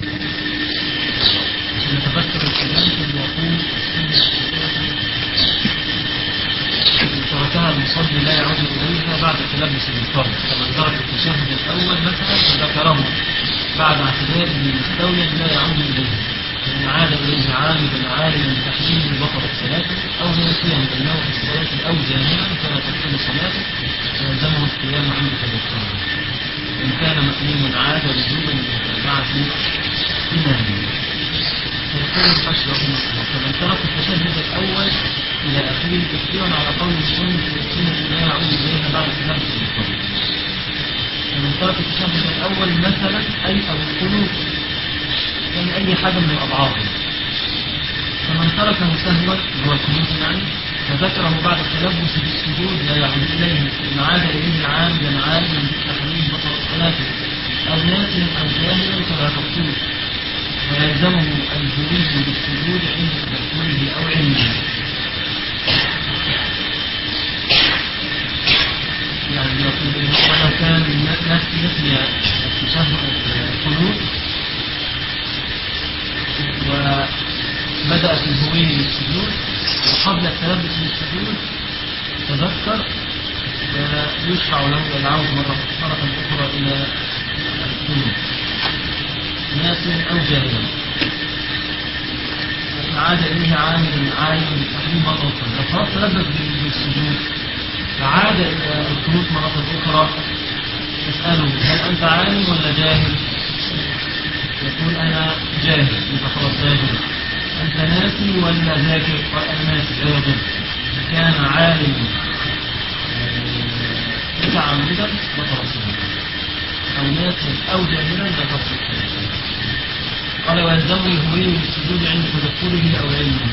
نتذكر الكلام ثم يقول تركها المصلي لا يعود إليها بعد تلبس بالفرض كمن ترك التشهد الأول مثلا فذكره بعد اعتداله مستويا لا يعود إليه فإن عاد إليه عامدا عالما بتحريمه بطلت صلاته أو ناسيا بأنه في الصلاة أو جامعا فلا تكون صلاته فيلزمه القيام عند تذكره إن كان مأموما عاد وجوبا لمتابعة إمامه فيكون الحشر فمن ترك التشهد الأول إلى آخره تفسيرا على قول السنة في السنة لا يعود إليها بعد تلبس بالفرض فمن ترك التشهد الأول مثلا أي أو القنوت يعني أي حاجة من الأضعاف فمن تركه سهوا هو القنوت يعني فذكره بعد التلبس بالسجود لا يعود إليه إن عاد إليه عامدا عالما بالتحريم بطل صلاته أو ناسيا أو جاهلا فلا تبطل ويلزمه الجلوس بالسجود عند تذكره أو علمه يعني يقول ولو كان نسي التشهد القنوت وبدأ في الهوية للسجود وقبل التلبس بالسجود تذكر يشرع له العودة مرة مرة أخرى إلى القنوت ناسيا أو جاهلا عاد إليه عامل عالم بالتحريم مرة أخرى فقط تلبس بالسجود فعاد إلى القنوت مرة أخرى يسأله هل أنت عالم ولا جاهل؟ يقول أنا جاهل يبقى خلاص جاهل أنت ناسي ولا ذاكر؟ قال أنا ناسي لا يضر كان عالم متعمدا بطل الصلاة أو ناسيا أو جاهلا ذكر قال ويلزمه الهوي بالسجود عند تذكره أو علمه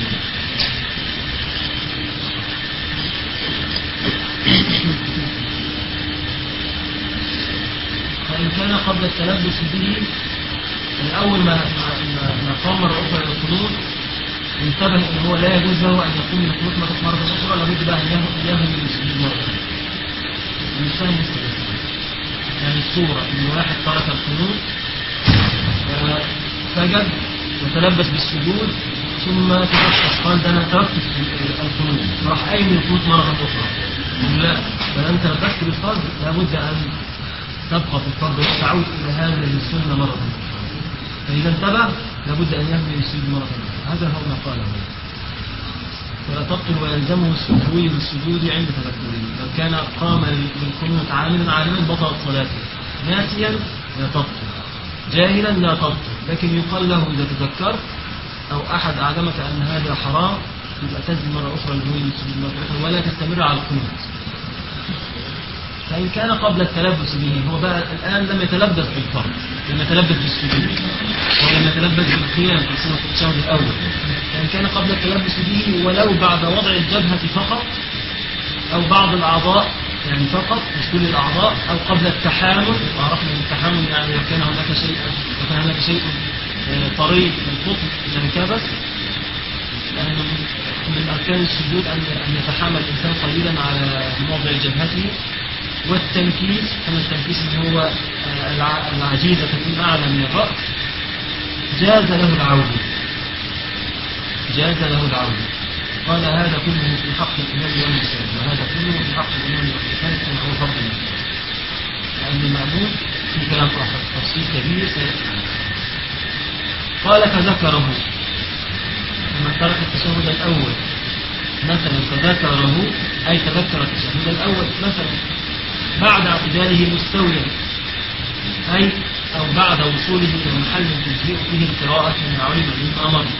فإن كان قبل التلبس به من أول ما ما ما قام الركوع إلى القنوت انتبه أن هو لا يجوز له أن يقوم من القنوت مرة مرة أخرى لابد بقى أن يهوي من السجود مرة أخرى. مش فاهم يعني الصورة إن واحد ترك القنوت سجد وتلبس بالسجود ثم تفكر قال ده انا تركت القنوت راح قايم من القنوت مره اخرى لا بل انت لبست بالفرض لابد ان تبقى في الفرض وتعود الى هذه السنه مره اخرى فاذا انتبه لابد ان يهوي السجود مره اخرى هذا هو ما قاله فلا تبطل ويلزمه السهوي بالسجود عند تذكره لو كان قام بالقنوت عالما عالما بطلت صلاته ناسيا لا تبطل جاهلا لا تبطل لكن يقال له إذا تذكرت أو أحد أعلمك أن هذا حرام يبقى تنزل مرة أخرى الجوين السجود مرة أخرى ولا تستمر على القنوت فإن كان قبل التلبس به هو بقى الآن لم يتلبس بالفرض لم يتلبس بالسجود ولم يتلبس بالقيام في سنة الشهر الأول فإن كان قبل التلبس به ولو بعد وضع الجبهة فقط أو بعض الأعضاء يعني فقط مش كل الأعضاء أو قبل التحامل وعرفنا أن التحامل يعني لو كان هناك شيء لو كان هناك شيء طري في القطب إذا انكبس يعني من أركان السجود أن أن يتحامل الإنسان قليلا على موضع جبهته والتنكيس كما التنكيس اللي هو العجيزة تكون أعلى من الرأس جاز له العودة جاز له العودة قال هذا كله في حق الإمام والمسلم وهذا كله في حق الإمام والمسلم كما هو فضل لأن المأمون في كلام آخر تفصيل كبير سيأتي قال فذكره من ترك التشهد الأول مثلا فذكره أي تذكر التشهد الأول مثلا بعد اعتداله مستويا أي أو بعد وصوله إلى محل تجزئ فيه القراءة من علم مما مر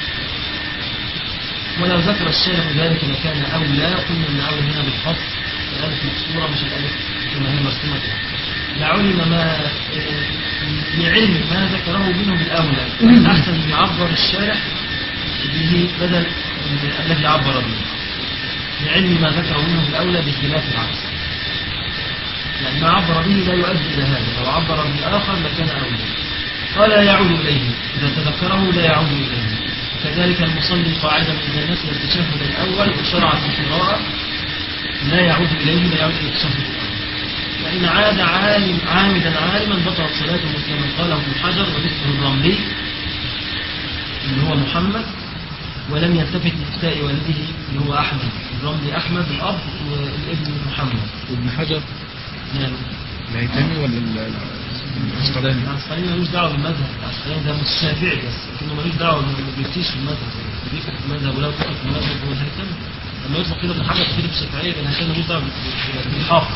ولو ذكر الشارع ذلك لكان أولى قلنا أن أولى هنا بالخط الألف مكسورة مش الألف كما هي مرسومة لعلم ما لعلم ما ذكره منه بالأولى أحسن أن يعبر الشارع به بدل الذي عبر به لعلم ما ذكره منه بالأولى بخلاف العكس يعني ما عبر به لا يؤدي إلى هذا لو عبر بالآخر لكان أولى قال لا يعود إليه إذا تذكره لا يعود إليه كذلك المصلي قاعدا إذا نسي التشهد الأول وشرع في القراءة لا يعود إليه لا يعود إلى التشهد الأول فإن عاد عالم عامدا عالما بطلت صلاته كما قاله ابن حجر ومثله الرملي اللي هو محمد ولم يلتفت لإفتاء والده اللي هو أحمد الرملي أحمد الأب والابن محمد وابن حجر نعم الهيثمي ولا ال- العسقلاني؟ العسقلاني ملوش دعوه بالمذهب العسقلاني ده مش شافعي بس لكنه ملوش دعوه ما بيفتيش في المذهب بيفهم في المذهب ولو فقه في المذهب هو الهيثم لما يطلق كده ابن حجر كده في الشافعيه يبقى الهيثم ملوش دعوه بال- بالحافظ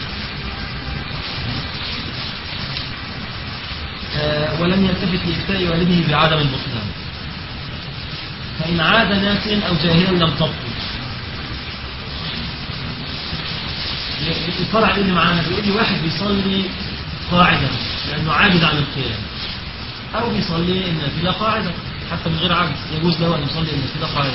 آه، ولم يلتفت لإفتاء والده بعدم البطلان فإن عاد ناسيا أو جاهلا لم تبطل الفرع اللي معانا بيقول لي واحد بيصلي قاعدا لأنه عاجز عن القيام أو بيصلي النافلة قاعدا حتى من غير عجز يجوز له أن يصلي النافلة قاعدا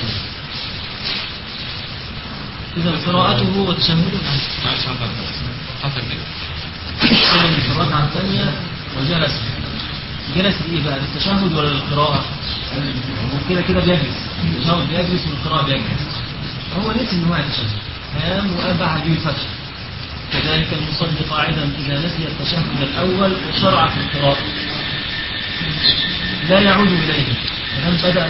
إذا قراءته وتشهده معلش حصل حصل كده سلم الركعة الثانية وجلس جلس لإيه بقى للتشهد ولا للقراءة؟ هو كده كده بيجلس التشهد بيجلس والقراءة بيجلس هو نسي إن هو يتشهد قام وقال بقى هجيب الفتح كذلك المصلي قاعدا إذا نسي التشهد الأول وشرع في القراءة لا يعود إليه فهل بدأ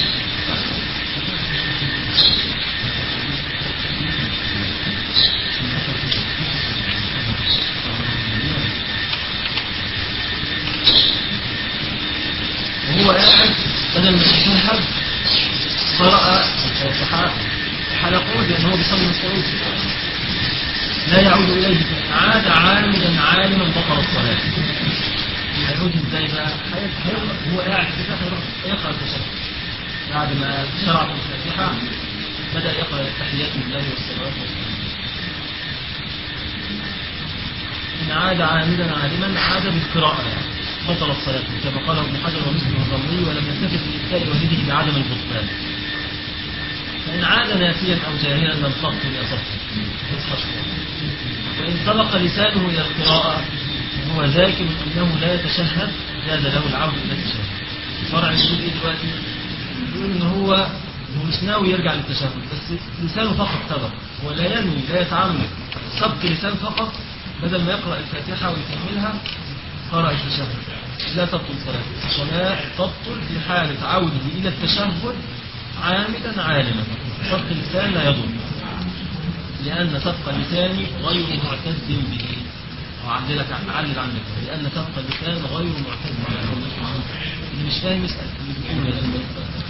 وهو قاعد بدل ما يتشهد قرأ الفاتحة حلقه لأن هو بيصلي مستعود لا يعود إليه فإن عاد عامدا عالما بطل الصلاة هيعود ازاي بقى؟ هي- هيقرأ- هو قاعد كده هيروح يقرأ التشهد بعد ما شرع في الفاتحة بدأ يقرأ التحيات لله والصلوات والسلام إن عاد عامدا عالما عاد بالقراءة بطلت صلاته كما قال ابن حجر ومسلم الرملي ولم يلتفت لإفتاء والده بعدم البطلان فإن عاد ناسيا أو جاهلا لم تبطل إصابته يصحى وإن سبق لسانه إلى القراءة وهو ذاكر أنه لا يتشهد جاز له العود إلى التشهد الفرع يقول إيه دلوقتي؟ يقول إن هو هو مش ناوي يرجع للتشهد بس لسانه فقط سبق هو لا ينوي لا يتعمد سبق لسان فقط بدل ما يقرأ الفاتحة ويكملها قرأ التشهد لا تبطل صلاته الصلاة تبطل في حالة عوده إلى التشهد عامدا عالما سبق اللسان لا يضر لأن سبق اللسان غير معتد به وأعدلك أعدل عنك لأن سبق اللسان غير معتد به اللي مش فاهم يسأل اللي بيقول يا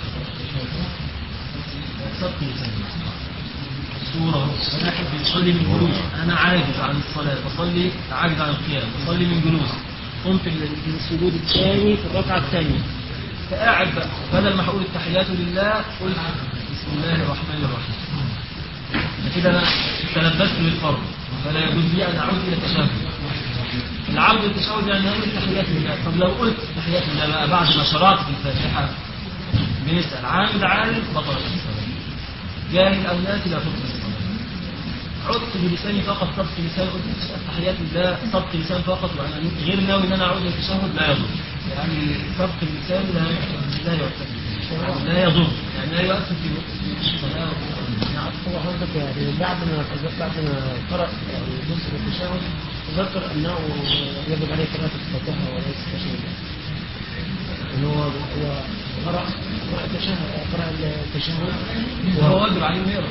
سبق اللسان صورة أنا أحب أصلي من جلوس أنا عاجز عن الصلاة بصلي عاجز عن القيام بصلي من جلوس قمت للسجود الثاني في الركعة الثانية فقاعد بقى بدل ما هقول التحيات لله قلت بسم الله الرحمن الرحيم كده انا تلبست بالفرض فلا يجوز لي ان اعود الى التشهد العود التشهد يعني اقول التحيات لله طب لو قلت التحيات لله بقى بعد ما شرعت في الفاتحه بنسال عامد عالم بطلت الصلاه جاهل او ناسي لا تبطل الصلاه عدت بلساني فقط سبق لسان قلت التحيات لله سبق لسان فقط وانا غير ناوي ان انا اعود للتشهد لا يضر يعني سبق اللسان لا لا يعتبر لا يضر يعني لا يؤثر في الصلاه نعم هو حضرتك يعني بعد ما بعد ما قرأ يعني جزء من التشهد تذكر أنه يجب عليه قراءة الفاتحة وليس التشهد إن هو هو قرأ قرأ التشهد قرأ التشهد وهو واجب عليه انه يقرا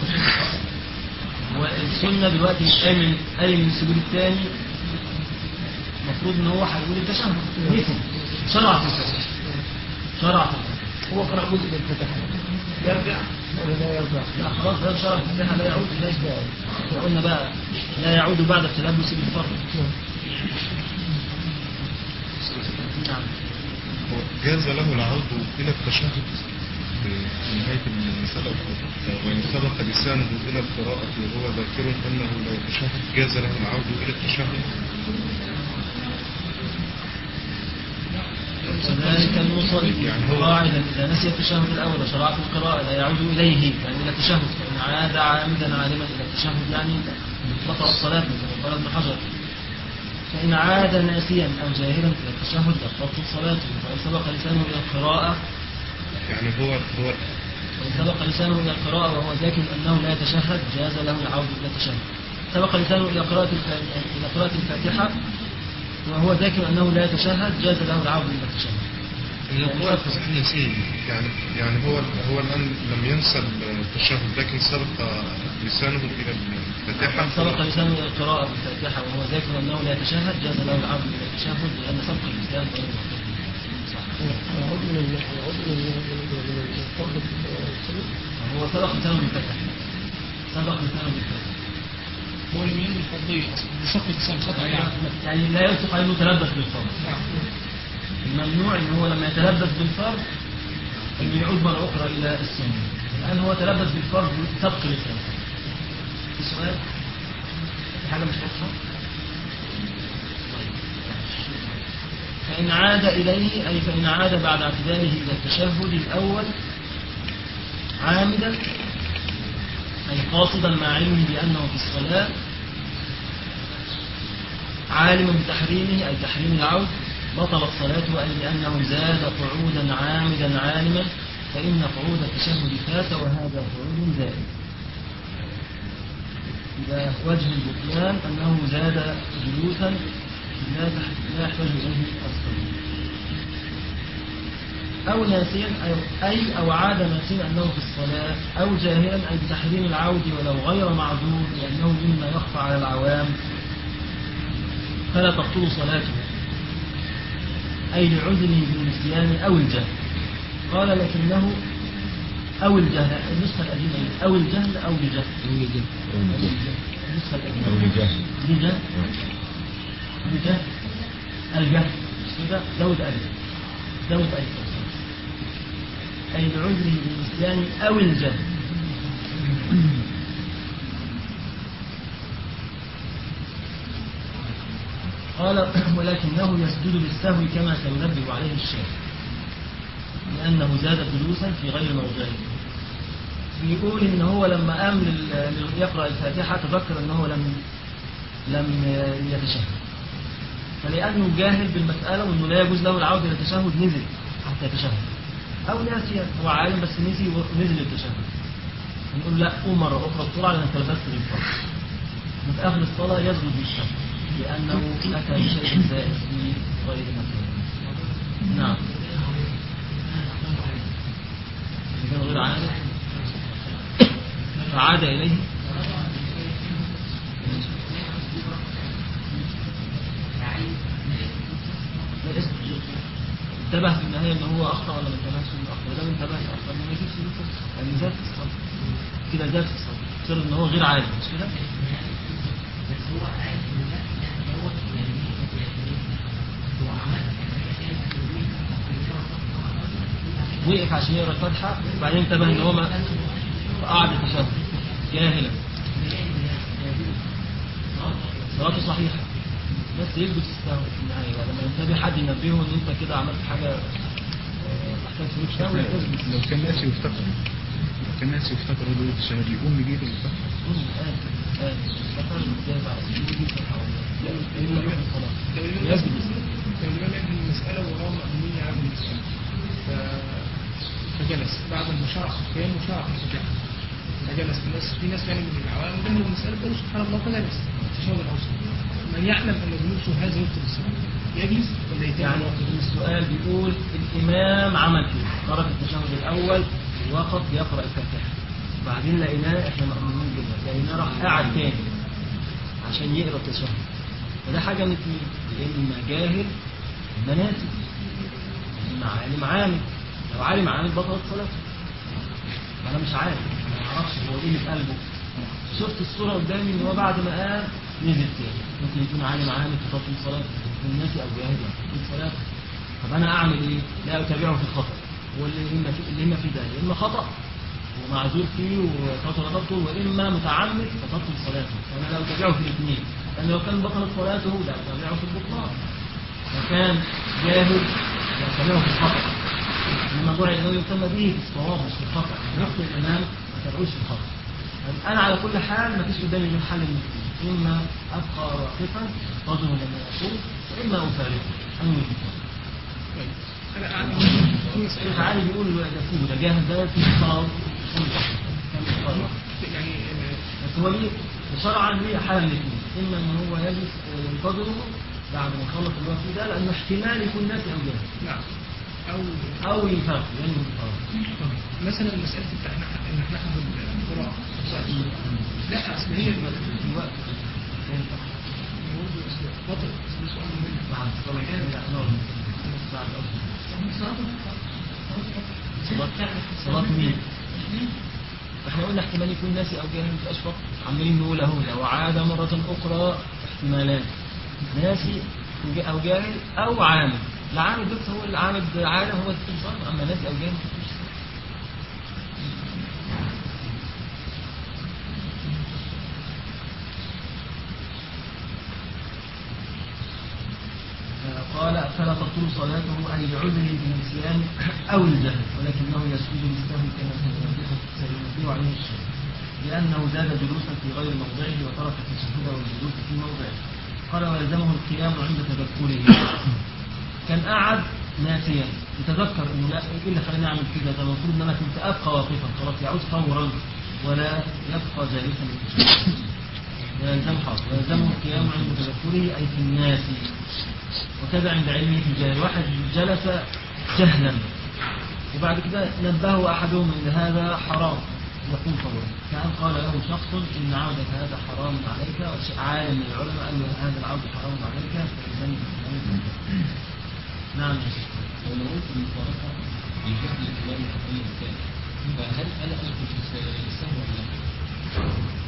والسنه دلوقتي مش قايم من قايم من السجود الثاني المفروض ان هو هيقول التشهد نسي شرع في التشهد شرع في التشهد هو قرأ جزء من الفاتحة يرجع ولا لا يرجع؟ لا خلاص ده شرع في التشهد لا يعود اليه احنا قلنا بقى لا يعود بعد التلبس بالفرض نعم هو جاز له العود إلى التشهد في نهاية المسألة وإن سبق لسانه إلى القراءة وهو ذاكر أنه لا يتشهد جاز له العود إلى التشهد كذلك المصلي يعني هو- قاعدا اذا نسي التشهد الاول وشرع في القراءه لا يعود اليه يعني الى التشهد فان عاد عامدا عالما الى التشهد يعني بطل الصلاه كما قال ابن حجر فان عاد ناسيا او جاهلا الى التشهد بطلت صلاته وان سبق لسانه الى القراءه يعني هو هو وان سبق لسانه الى القراءه وهو ذاكر انه لا يتشهد جاز له العوده الى التشهد سبق لسانه إلى قراءة الف- إلى قراءة الفاتحة وهو ذاكر أنه لا يتشهد جاز له العودة إلى التشهد هي القراءة تصحيح يسير يعني يعني هو هو الآن لم ينسى التشهد لكن سبق لسانه إلى الفاتحة سبق لسانه إلى القراءة بالفاتحة وهو ذاكر أنه لا يتشهد جاز له العودة إلى التشهد لأن سبق اللسان غير معتبر. صح. يعود من ال- يعود من ال- من الفرد السلوك هو سبق لسانه بالفتح سبق لسانه بالفتح هو لم ينوي الفرضية أصلا بشق لسان خطأ يعني يعني لا يصح أنه تلبس بالفرض نعم الممنوع ان هو لما يتلبس بالفرض انه يعود مرة اخرى الى السنة الان هو تلبس بالفرض سبق لسان في سؤال في حاجة مش واضحة فإن عاد إليه أي فإن عاد بعد اعتداله إلى التشهد الأول عامدا أي قاصدا مع علمه بأنه في الصلاة عالما بتحريمه أي تحريم العود بطلت صلاته أي لأنه زاد قعودا عامدا عالما فإن قعود التشهد فات وهذا قعود زائد إذا وجه البطلان أنه زاد جلوسا لا تح- لا يحتاج إليه الصلاة أو ناسيا أي- أي أو عاد ناسيا أنه في الصلاة أو جاهلا أي بتحريم العود ولو غير معذور لأنه مما يخفى على العوام فلا تبطل صلاته أي لعذره بالنسيان أو الجهل قال لكنه أو الجهل النسخة القديمة إيه؟ أو الجهل أو لجهل النسخة القديمة أو لجهل. لجهل لجهل الجهل مش كده زود ألف زود ألف أي لعذره بالنسيان أو الجهل قال ولكنه يسجد للسهو كما سينبه عليه الشافعي لأنه زاد جلوسا في غير موضعه بيقول إن هو لما قام لل- لل- يقرأ الفاتحة تذكر إن هو لم لم يتشهد فلأنه جاهل بالمسألة وإنه لا يجوز له العودة إلى التشهد نزل حتى يتشهد أو ناسيا هو عالم بس نسي ونزل التشهد نقول لا قوم مرة أخرى بسرعة لأنك لبست بالفرض وفي آخر الصلاة يسجد للشهد لأنه أتى بشيء زائد في غير مكان نعم إذا كان غير عارف فعاد إليه لا اسم انتبه في النهاية ان هو اخطأ ولا ما انتبهش انه اخطأ ده انتبه اخطأ ما يجيبش لسه يعني زاد في الصلاة كده زاد في الصلاة صار ان هو غير عارف مش كده؟ وقف عشان يقرا الفاتحة وبعدين انتبه ان هو ما قعد يتشهد جاهلا صلاته صحيحة بس يثبت السهو في النهاية بقى لما ينتبه حد ينبهه ان انت كده عملت حاجة آه، محتاج فلوس سهو يثبت لو كان ناسي وافتكر لو كان ناسي وافتكر هو دلوقتي التشهد يقوم يجيب الفتحة يثبت لو الإمام يعمل المسألة وهو مأمون يعمل المسألة ف- فجلس بعد ما شرع في القيام وشرع في الرجوع فجلس في ناس في ناس يعني من العوام جنبوا المسألة قالوا سبحان الله فجلس التشهد الأوسط من يعلم أن جلوسه هذا يبطل الصلاة يجلس ولا يتابع يعني السؤال بيقول الإمام عمل كده ترك التشهد الأول وقف يقرأ الفاتحة بعدين لقيناه احنا مأمونين جدا لقيناه راح قاعد تاني عشان يقرأ التشهد فده حاجة من اتنين يا إما جاهل إما ناسي إما عالم عالم لو عالم عالم بطلت صلاته أنا مش عارف ما أعرفش هو إيه اللي في قلبه شفت الصورة قدامي إن هو بعد ما قام نزل تاني ممكن يكون عالم عالم في فترة صلاة الناس أو جاهل في صلاة طب أنا أعمل إيه؟ لا أتابعه في الخطأ هو اللي إما في اللي إما في ده يا إما خطأ ومعذور فيه وفترة تبطل وإما متعمد فتبطل صلاته فأنا لا أتابعه في الاثنين لأن لو كان بطلت صلاته لا أتابعه في البطلان لو كان جاهل لا أتابعه في الخطأ إنما دعي الإمام يهتم به في الصواب مش في الخطأ يخطئ الإمام ما تابعوش في الخطأ طيب أنا على كل حال ما فيش قدامي من حل من الاثنين إما أبقى واقفا رجل لما يقول وإما أفارقه أنوي في الخطأ طيب. أنا أعلم في مسألة تعالى بيقول ده فيه ده جاهل ده في الصلاة كان الصلاة يعني آه، بس هو ليه وشرعا هي حالة الاثنين إما أن هو يجلس ينتظره بعد ما يخلص الوقت ده لأنه احتمال يكون ناسي أو جاهل نعم أو أو يفرق يعني يفرق. مثلا مسألة بتاع إن إحنا ناخد القراءة لا أصل هي الوقت بطل سؤال مهم بعد صلاة لا نور بعد صلاة صلاة مين؟ احنا قلنا احتمال يكون ناسي او جاهل مش اشفق عمالين نقول اهو لو عاد مرة اخرى احتمالات ناسي او جاهل او عامد العامد بس هو العامد عالم هو الاتصال اما ناسي او جاهل مفيش. قال فلا تبطل صلاته أي لعذر بالنسيان أو الجهل ولكنه يسجد للسهو كما سينبه عليه الشيخ لأنه زاد جلوسا في غير موضعه وترك التشهد والجلوس في موضعه قال ويلزمه القيام عند تذكره كان قعد ناسيا يتذكر انه لا ايه اللي خلاني اعمل كده ده المفروض ان انا كنت ابقى واقفا خلاص يعود فورا ولا يبقى جالسا للتشهد ويلزم حاضر ويلزمه القيام عند تذكره اي في الناس وكذا عند علمه في الجاهل واحد جلس جهلا وبعد كده نبهه أحدهم أن هذا حرام يقوم فورا كأن قال له شخص إن عودك هذا حرام عليك عالم من العلماء قال له هذا العود حرام عليك فإذن نعم يا شيخ ولو قلت المفارقة يجب الكلام في أي مكان فهل أنا أدخل في السهو ولا لا؟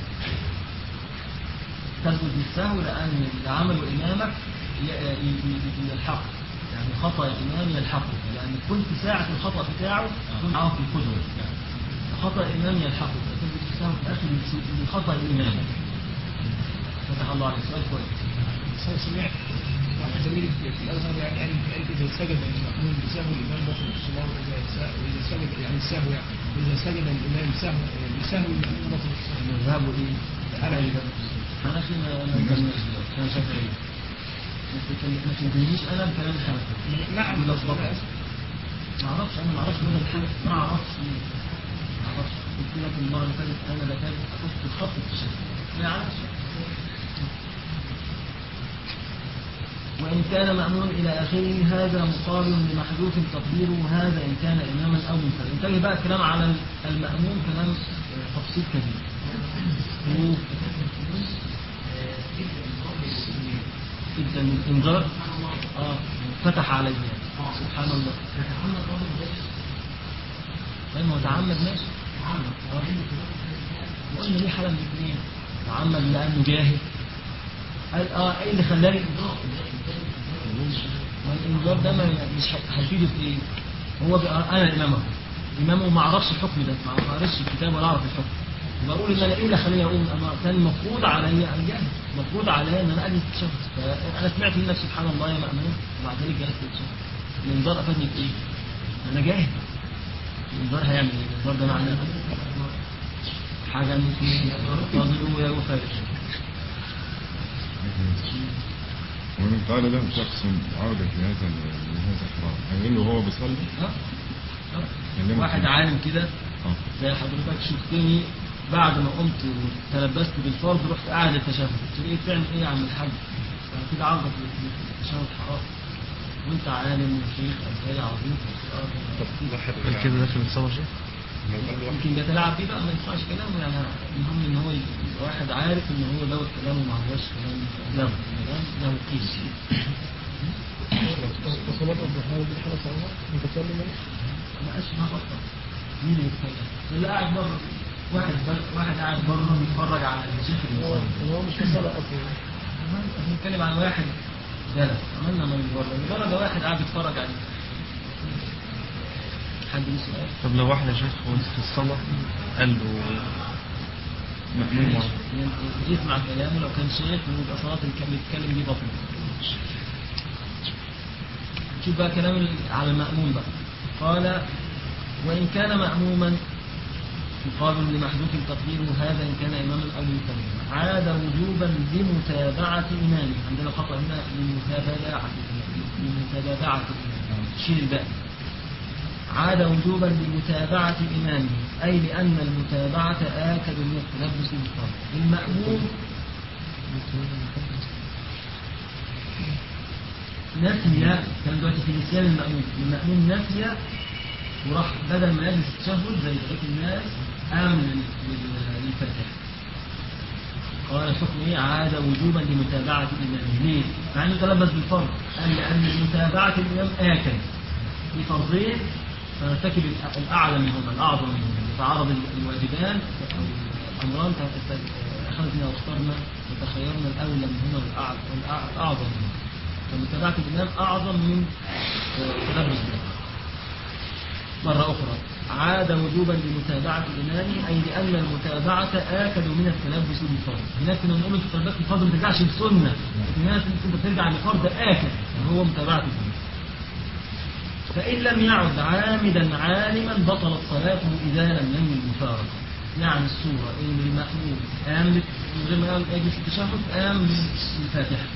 تثبت بالسهو لأن اللي عمله إمامك ي- ي- ي- يلحقه يعني خطأ الإمام يلحقه لأن كنت ساعة الخطأ بتاعه يكون معاه في القدوة خطأ الإمام يلحقه فتثبت بالسهو في الآخر من خطأ الإمام فتح الله عليه سؤال كويس بس أنا سمعت واحد زميلي في في الازهر يعني قال قال اذا سجد المأمون بسهو الامام بطل الصلاه واذا سا- واذا سجد يعني السهو يعني واذا سجد الامام سهو بسهو المأمون بطل الصلاه مذهبه إيه؟ أنا أنا في ما ما كملش كان شافعي ما تكلم- ما تنتهيش أنا بكلام الحنفي نعم لو أنا صدق. آسف. ما اعرفش انا ما اعرفش ماذا الحنفي ما اعرفش ما اعرفش قلت لك المره اللي فاتت انا بكاد اخش في الخط التشهد ما اعرفش وإن كان مأمون إلى آخره هذا مقابل لمحذوف تقديره هذا إن كان إماما أو منفردا انتبه بقى الكلام على المأمون كلام آه، تفصيل كبير و- جدا من انذار اه فتح عليه سبحان الله طيب ما هو تعمد ماشي آه. وقلنا ليه حاله من الاثنين تعمد لانه جاهل قال اه ايه اللي خلاني والانذار ده ما مش ه- هيفيده في ايه؟ هو بقى انا الامام اهو الامام وما اعرفش الحكم ده ما قريتش الكتاب ولا اعرف الحكم بقول ان انا ايه اللي خلاني اقوم انا كان المفروض عليا ان جاهل المفروض عليا ان انا اجلس التشهد فانا سمعت منك سبحان الله يا مامون وبعد ذلك جلست التشهد الانذار افادني بايه؟ انا جاهل الانذار هيعمل ايه؟ الانذار ده معناه حاجه ممكن ينتظر ويفارق ومن قال له شخص عودة لهذا لهذا حرام هيقول له هو بيصلي ها؟ ها؟ كلمه واحد كده. عالم كده اه زي حضرتك شفتني بعد ما قمت وتلبست بالفرض رحت قاعد التشهد قلت له ايه بتعمل ايه يا عم الحاج؟ أنا كده عرضك للتشهد حرام وانت عالم وشيخ ازهري عظيم في القرآن. طب واحد كده داخل الصلاة شيخ لو قال له واحد يمكن بيتلاعب فيه بقى ما ينفعش كلامه يعني المهم ان هو يبقى واحد عارف ان هو دوت كلامه ما هوش كلام له كلام له قيمه وصلاة الضحى دي حالة صعبة متكلم ما اسمع بطل مين اللي يتكلم؟ اللي قاعد بره واحد بر... واحد قاعد بره بيتفرج على الشيخ اللي هو بيصلي هو مش في صلاة أصلا احنا بنتكلم عن واحد جلس عملنا من بره من بره ده واحد قاعد بيتفرج عليه حد ليه سؤال؟ طب لو واحد يا شيخ وانت في الصلاة قال له مأمون معه. يعني يسمع كلامه لو كان شيخ ويبقى صلاة اللي كان بيتكلم دي باطلة شوف بقى كلام ال- على المأموم بقى قال وإن كان مأموما مقابل لمحذوف تقديره هذا إن كان إماما أو متابعا عاد وجوبا لمتابعة إمامه عندنا خطأ هنا لمتابعة لمتابعة شيل الباء عاد وجوبا لمتابعة إمامه أي لأن المتابعة آكد من التلبس بالفرض المأموم نفي كان دلوقتي في نسيان المأموم المأموم نفي وراح بدل ما يجلس التشهد زي بقية الناس قام لل- لل- للفاتحة قال الحكم ايه عاد وجوبا لمتابعة الإمام ليه؟ مع انه تلبس بالفرض قال لأن متابعة الإمام آكل في فرضين فنرتكب الأ- الأعلى منهما الأعظم منهما يتعارض ال- الواجبان أو الأمران فت- أخذنا واخترنا وتخيرنا الأولى منهما والأع- والأع- الأعظم منهما فمتابعة الإمام أعظم من آه، تلبس بالفرض مرة أخرى عاد وجوبا لمتابعة الإمام أي لأن المتابعة آكد من التلبس بالفرض هناك كنا نقول في تلبس الفرض ما ترجعش للسنة هناك أنت بترجع لفرض آكد وهو متابعة الإمام فإن لم يعد عامدا عالما بطلت صلاته إذا لم ينوي المفارقة يعني الصورة إن المأموم قام لل- من غير ما يقعد يجلس التشهد قام للفاتحة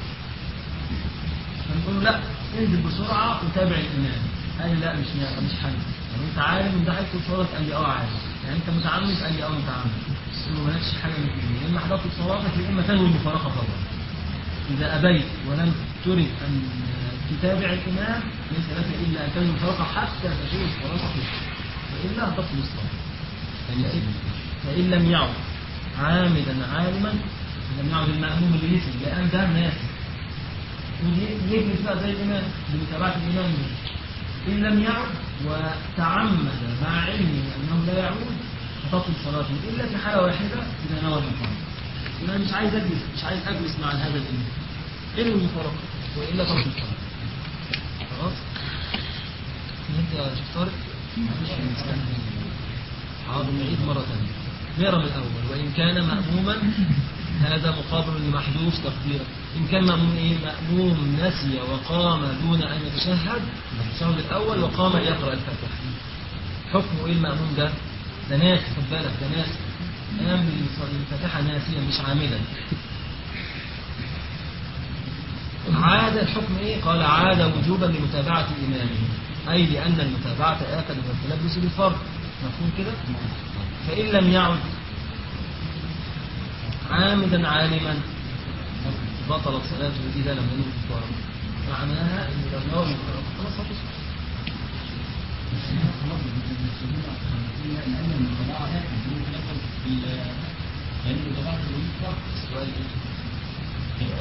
فنقول له لا انزل بسرعة وتابع الإمام قال لي لا مش مش حل يعني انت عالم ان ده هيدخل صلاتك قال لي اه عالم يعني انت متعمد قال لي اه متعمد قلت له مالكش حاجه من الاثنين يا اما حضرت صلاتك يا اما تنوي المفارقه طبعا اذا ابيت ولم ترد ان تتابع الامام ليس لك الا ان تنوي المفارقه حتى تشوف الصلاه فيه والا تبطل الصلاه فإن فان لم يعد عامدا عالما لم يعد المأموم اللي يسجد لان ده ناسي يجلس بقى زي الإمام بمتابعة الإمام إن لم يعد وتعمد مع علمه أنه لا يعود فتبطل صلاته إلا في حالة واحدة إذا نوى المفارقة أنا مش عايز أجلس مش عايز أجلس مع هذا الإمام إلا المفارقة وإلا تبطل الصلاة خلاص فهمت يا شيخ طارق؟ مفيش في المسألة. حاضر نعيد مرة ثانية نقرا من الأول وإن كان مأموما هذا مقابل لمحذوف تقديره إن كان مأموم إيه؟ مأموم نسي وقام دون أن يتشهد التشهد الأول وقام ليقرأ الفاتحة حكمه إيه المأموم ده؟ ده ناسي خد بالك ده ناسي قام بالفاتحة ناسيا مش عاملا عاد الحكم ايه قال عاد وجوبا لمتابعة إمامه أي لأن المتابعة آكد من التلبس بالفرض مفهوم كده فإن لم يعد عامدا عالما بطلت صلاته إذا لم ينوي الفرض معناها إن لو نوى الفرض خلاص هتصل السؤال إيه؟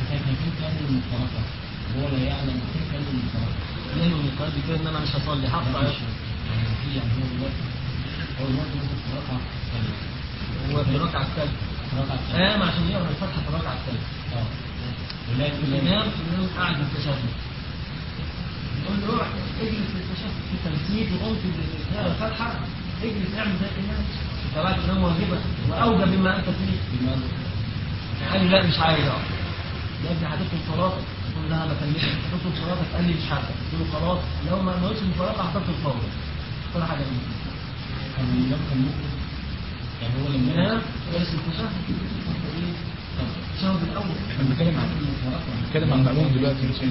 هو لا يعلم كيف يعلم المفارقة ينوي من قلبي كده إن أنا مش هصلي حق يعني هو دلوقتي هو دلوقتي ممكن في ركعة هو في الركعة الثالثة ركعة قام عشان يقرأ الفاتحة في الركعة الثالثة اه ولكن الإمام الإمام قاعد في التشهد يقول له روح اجلس في التشهد في تنسيق وقمت تقرا الفاتحة اجلس اعمل زي الإمام تبعت الإمام واجبة وأوجب مما أنت فيه بماذا؟ قال لي لا مش عايز أقعد يا ابني هتدخل صلاتك قلت له لا ما كملتش هتدخل صلاتك قال لي مش هبدأ قلت له خلاص لو ما نويتش المفارقة هتدخل فورا كل حاجة مني كان الإمام كان ممكن يعني هو لما الإمام جالس في التشهد التشهد الأول احنا بنتكلم عن المفارقة بنتكلم عن المأموم دلوقتي مش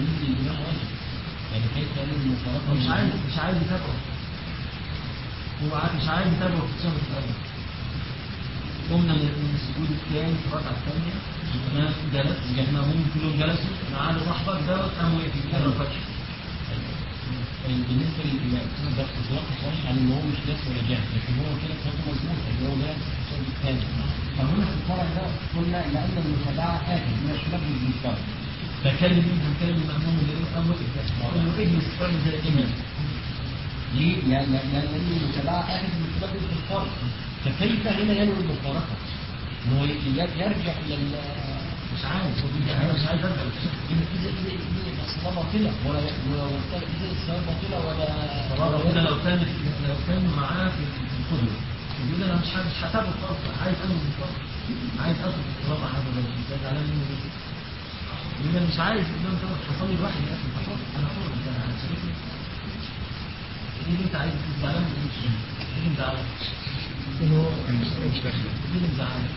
يعني كيف يعلم المفارقة هو مش عايز مش عايز يتابعه هو عايز مش عايز يتابعه في الشهر الأول قمنا من من السجود الثاني في الركعة الثانية الإمام جلس المأموم كلهم جلسوا معانا صاحبك ده قام وقف يقرا الفتح بالنسبة للإمام ده إطلاق صحيح عن إن هو مش ناس ولا جاهل لكن هو كده صوته مظبوط اللي هو ده الشهر الثاني فهنا في الفرع ده قلنا لأن المتابعة آكل من التلبس بالفرع فكلم مين هنكلم المأموم اللي قام وقف ده قال له اجلس اعمل زي الإمام ليه؟ لأن لأن المتابعة آكل من التلبس بالفرع فكيف هنا ينوي المفارقة؟ إن هو يرجع إلى ال مش عايز هو بيقول انا مش عايز ارجع إذا إذا إذا إذا الصلاة باطلة ولا ولا إذا الصلاة باطلة ولا طبعا كده لو كان لو كان معاه في القدوة يقول انا مش مش هتابع خالص عايز انوي بالفرق عايز ادخل في الصلاه مع هذا الرجل ده زعلان منه ليه؟ يقول انا مش عايز يقول له انت هصلي لوحدي يا اخي انت حر انا حر انت شايفني ايه اللي انت عايز انت زعلان من ايه؟ ايه اللي مزعلك؟ مش داخل ايه اللي مزعلك؟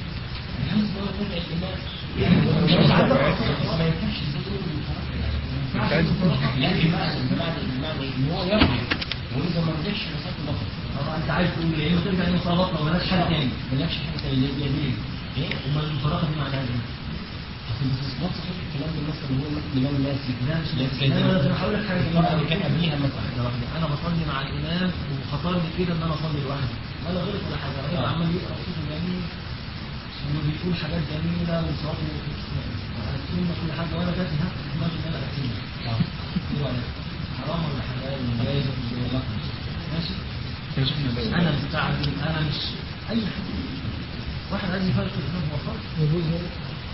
الحمد لله تبع الإمام مش عايز ما ينفعش تقول المفارقة يعني ما عايز يعني بمعنى بمعنى بمعنى ان هو يرجع واذا ما رجعش مسافه البطل طبعا انت عايز تقول ايه؟ ما ترجع الى صلاتنا ومالهاش حل تاني مالكش حاجه تانية هي دي ايه؟ امال الفراغ دي معناها ايه؟ اصل نفس الكلام ده مثلا هو الامام الناسي لا مش لكن لا انا لازم هقول لك حاجه المرأة اللي كان قبليها مثلا انا بصلي مع الامام وخطر لي كده ان انا اصلي لوحدي ولا غلط ولا حاجه الراجل آه. عمال يقرا صوته جميل وبيقول حاجات جميله وصوته السنه كل حاجه وانا جات لي هفت دماغي ان انا اقتلها ايه رايك؟ حرام ولا حلال ولا جايز ولا لا؟ ماشي؟ يا شيخنا لو انا مستعجل انا مش اي حاجه واحد عايز يفرق الامام هو فرق يجوز هنا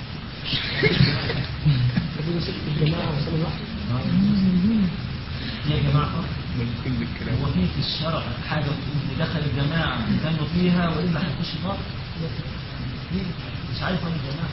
يجوز ست الجماعة وصلاة واحدة يا جماعه فرق بل كل الكلام هو في في الشرع حاجة اللي دخل الجماعة كانوا فيها وإلا هيخش نار ليه؟ مش عارف ولا الجماعة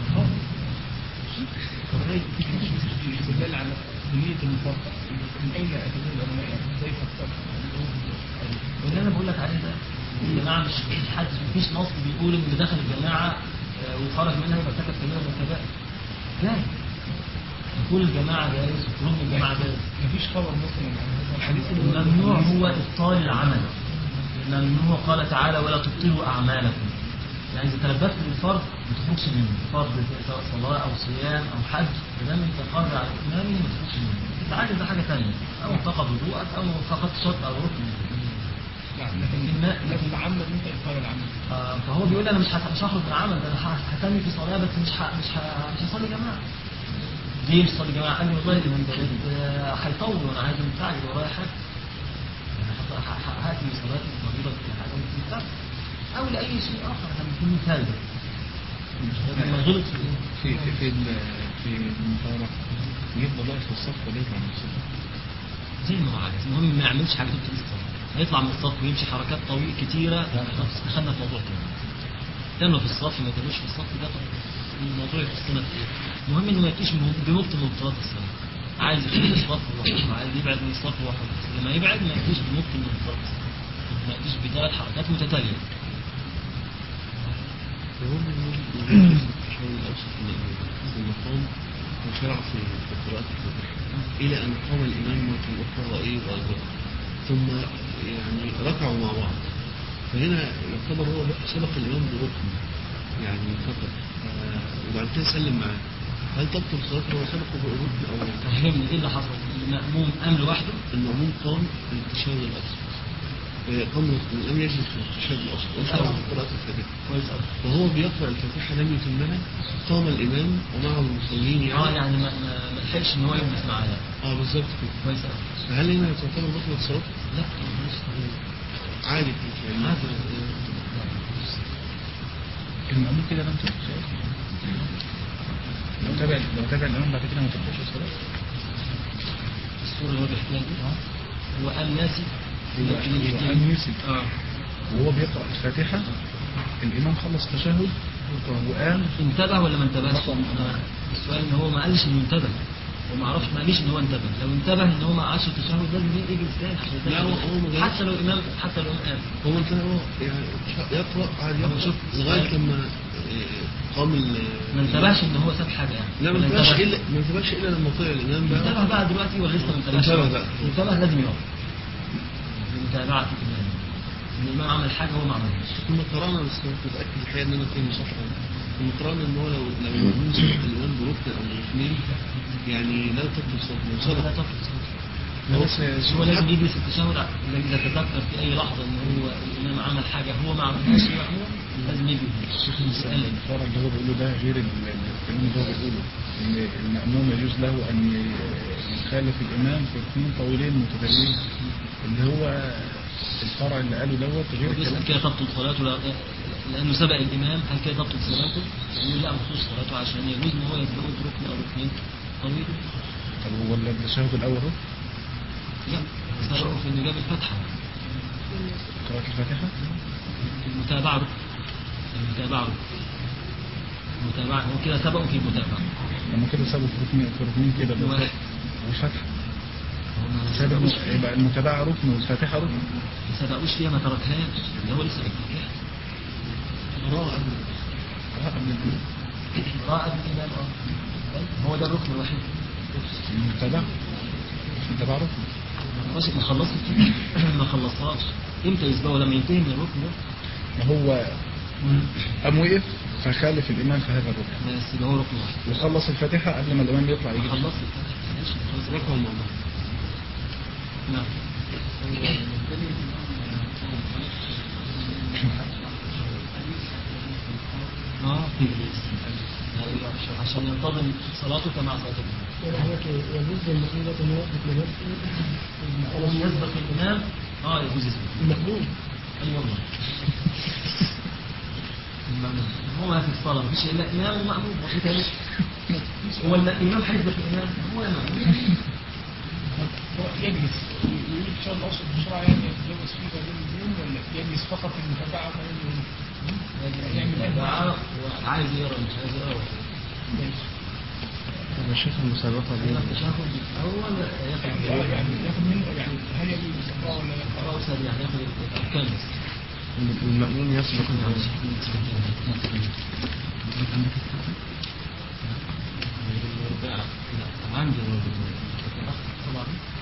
استدلال على نية المفارقة من أين أتدل العلماء كيف اختار واللي أنا بقول لك عليه ده الجماعة مش مش حد مفيش نص بيقول إن اللي دخل الجماعة آه، وخرج منها يبقى ارتكب كبيرة من الكبائر لا دخول الجماعة جائز وخروج من الجماعة جائز مفيش خبر مثلا عن هذا الحديث الممنوع هو إبطال العمل الممنوع قال تعالى ولا تبطلوا أعمالكم يعني إذا تلبست بالفرض ما تخرجش منه فرض سواء صلاة أو صيام أو حج ما دام أنت قادر على إتمامه ما تخرجش منه أنت عايز ده حاجة ثانية أو انتقد وضوءك أو فقدت شرط أو ركن نعم لكن الماء لكن تعمد أنت إبطال العمل آه، فهو بيقول لي أنا مش هت- مش هخرج من العمل ده أنا ه- هتني في صلاة بس مش ه- مش ه- مش هصلي جماعة ليه مش هصلي جماعة؟ قال لي والله الإمام ده ده هيطول وأنا عايز مستعجل ورايا حاجة يعني هط- ه- ه- هاتي صلاتي فريضة في حاجة مستعجل أو لأي شيء آخر احنا بنكون مثال ده لما غلط في إيه؟ في في في ال- في المفارقة يفضل واقف في الصف ولا يطلع من الصف زي ما هو عايز المهم ما يعملش حاجة تبطل الصف هيطلع من الصف ويمشي حركات طويلة كتيرة خلاص دخلنا في موضوع تاني لأنه في الصف ما يتبعوش في الصف ده طب الموضوع يخصنا في ايه؟ المهم انه ما يبقيش من- بمبط من مبطلات الصلاة عايز يخلي الصف هو حر، عايز يبعد من الصف هو حر لما يبعد ما يبقيش بمبط من مبطلات الصلاة ما يبقيش بثلاث حركات متتالية وهم التشاور الأوسط في المقام وشرع في في قراءة الفاتحة إلى أن قام الإمام مرة أخرى وإيه وأدبر ثم يعني ركعوا مع بعض فهنا يعتبر هو سبق الإمام بركن يعني فقط ف- وبعد كده سلم معاه هل تبطل صلاته وهو سبقه بالركن أو فهمني ايه اللي حصل؟ المأموم قام لوحده المأموم قام بالتشاور الأوسط آه، قام الإمام يجلس في التشهد الأوسط وشرع في قراءة الفاتحة كويس قوي وهو بيقرأ الفاتحة لم يتمها قام الإمام ومعه المصلين اه يعني يعني ما ما ما لحقش ان هو يجلس معايا اه بالظبط كده كويس قوي فهل هنا تعتبر بطلة صلاة؟ لا مش طبيعي عادي يعني عادي. المأمون كده لم تبقى لو تابع لو تابع الإمام بعد كده ما تبقاش الصلاة الصورة اللي هو بيحكيها دي هو قام ناسي هو قام يوسف اه وهو بيقرأ الفاتحة الإمام خلص تشهد وقام انتبه ولا ما انتبهش؟ طبعاً. آه. السؤال ان هو ما قالش انه انتبه هو ما عرفش ما قالش ان هو انتبه لو انتبه ان هو ما قعدش التشهد لازم يجلس تاني عشان لا، هو- هو ما يتأكد. جالش. حتى لو امام حتى لو امام هو انت هو يعني يقرأ قاعد هو يقرأ شوف، لغاية لما آه، قام ال ما انتبهش ان هو ساب حاجه يعني لا ما ولا انتبهش انتبه؟ إلا ما انتبهش إلا لما طلع الإمام انتبه بقى بقى دلوقتي ولا لسه ما انتبهش؟ انتبه بقى. انتبه لازم يقف لمتابعة الإمام إن الإمام عمل حاجة هو ما عملهاش كنا قرأنا بس كنت متأكد الحقيقة إن أنا كنت صح كنا قرأنا إن هو لو لو المأمون سبق الإمام بركن أو بركنين يعني لا تبطل صلاته لو لا سبق تفرق هو بس هو لازم يجلس التشهد إذا تذكر في أي لحظة إن هو الإمام عمل حاجة هو ما عملهاش المأمون لازم يجلس الشيخ الفرع اللي هو بيقوله ده غير ال- الكلام اللي هو بيقوله ان المأموم يجوز له ان يخالف الامام في ركنين طويلين متتاليين اللي هو الفرع اللي قاله دوت غير بيسأل الكلام كده تبطل صلاته لا- لأنه سبق الإمام هل كده تبطل صلاته؟ يقول لا ما تبطلش صلاته عشان يجوز إن هو يسبقه بركن أو ركنين طويل طب هو التشهد الاول اهو لا سبقه في إنه جاب الفتحة قراءة الفاتحة المتابعة ركن المتابعة ركن المتابعة هو كده سبقه في المتابعة لما كده سابوا في ركنين في ركنين كده اللي هو واحد. والفتحة هو ما سابق سبقوش يبقى المتابعة ركن والفاتحة ركن ما سبقوش فيها ما تركهاش ده هو لسه بيتركها قراءة قراءة قبل الإمام. قراءة الإمام اه هو ده الركن الوحيد المتابعة المتابعة ركن خلاص ما خلصت ما خلصهاش امتى يسبقوا لما ينتهي من الركن ده ما هو قام وقف فخالف الإمام في هذا الركن بس يبقى هو ركن واحد وخلص الفاتحة قبل ما الإمام يطلع يجي خلصت ماشي خلاص ركن الموضوع نعم اه في إبليس. أيوة، عشان- عشان ينتظم صلاته كما صلاته يعني حضرتك يجوز للمأمون ده إنه يوقف لنفسه ولم يسبق الإمام اه يجوز يسبق المأمون اي والله المأمون. هو ما في الصلاة مفيش إلا إمام ومأمون وفي تاني هو الم- الإمام هيسبق الإمام هو المأمون هو يجلس يريد ان شاء الله اوصل بسرعه يعني يتجوز فيه بين اليوم ولا يجلس فقط في المتابعه بين اليوم يعمل ايه بقى؟ دعاء وعايز يقرا مش عايز يقرا طب الشيخ المسابقة دي إمام التشهد الأول ياخد يعني يعني ياخد منه يعني هل يجوز يقرا ولا يقرا؟ قراءة سريعة ياخد الأركان بس المأمون يسبق عندي طبعا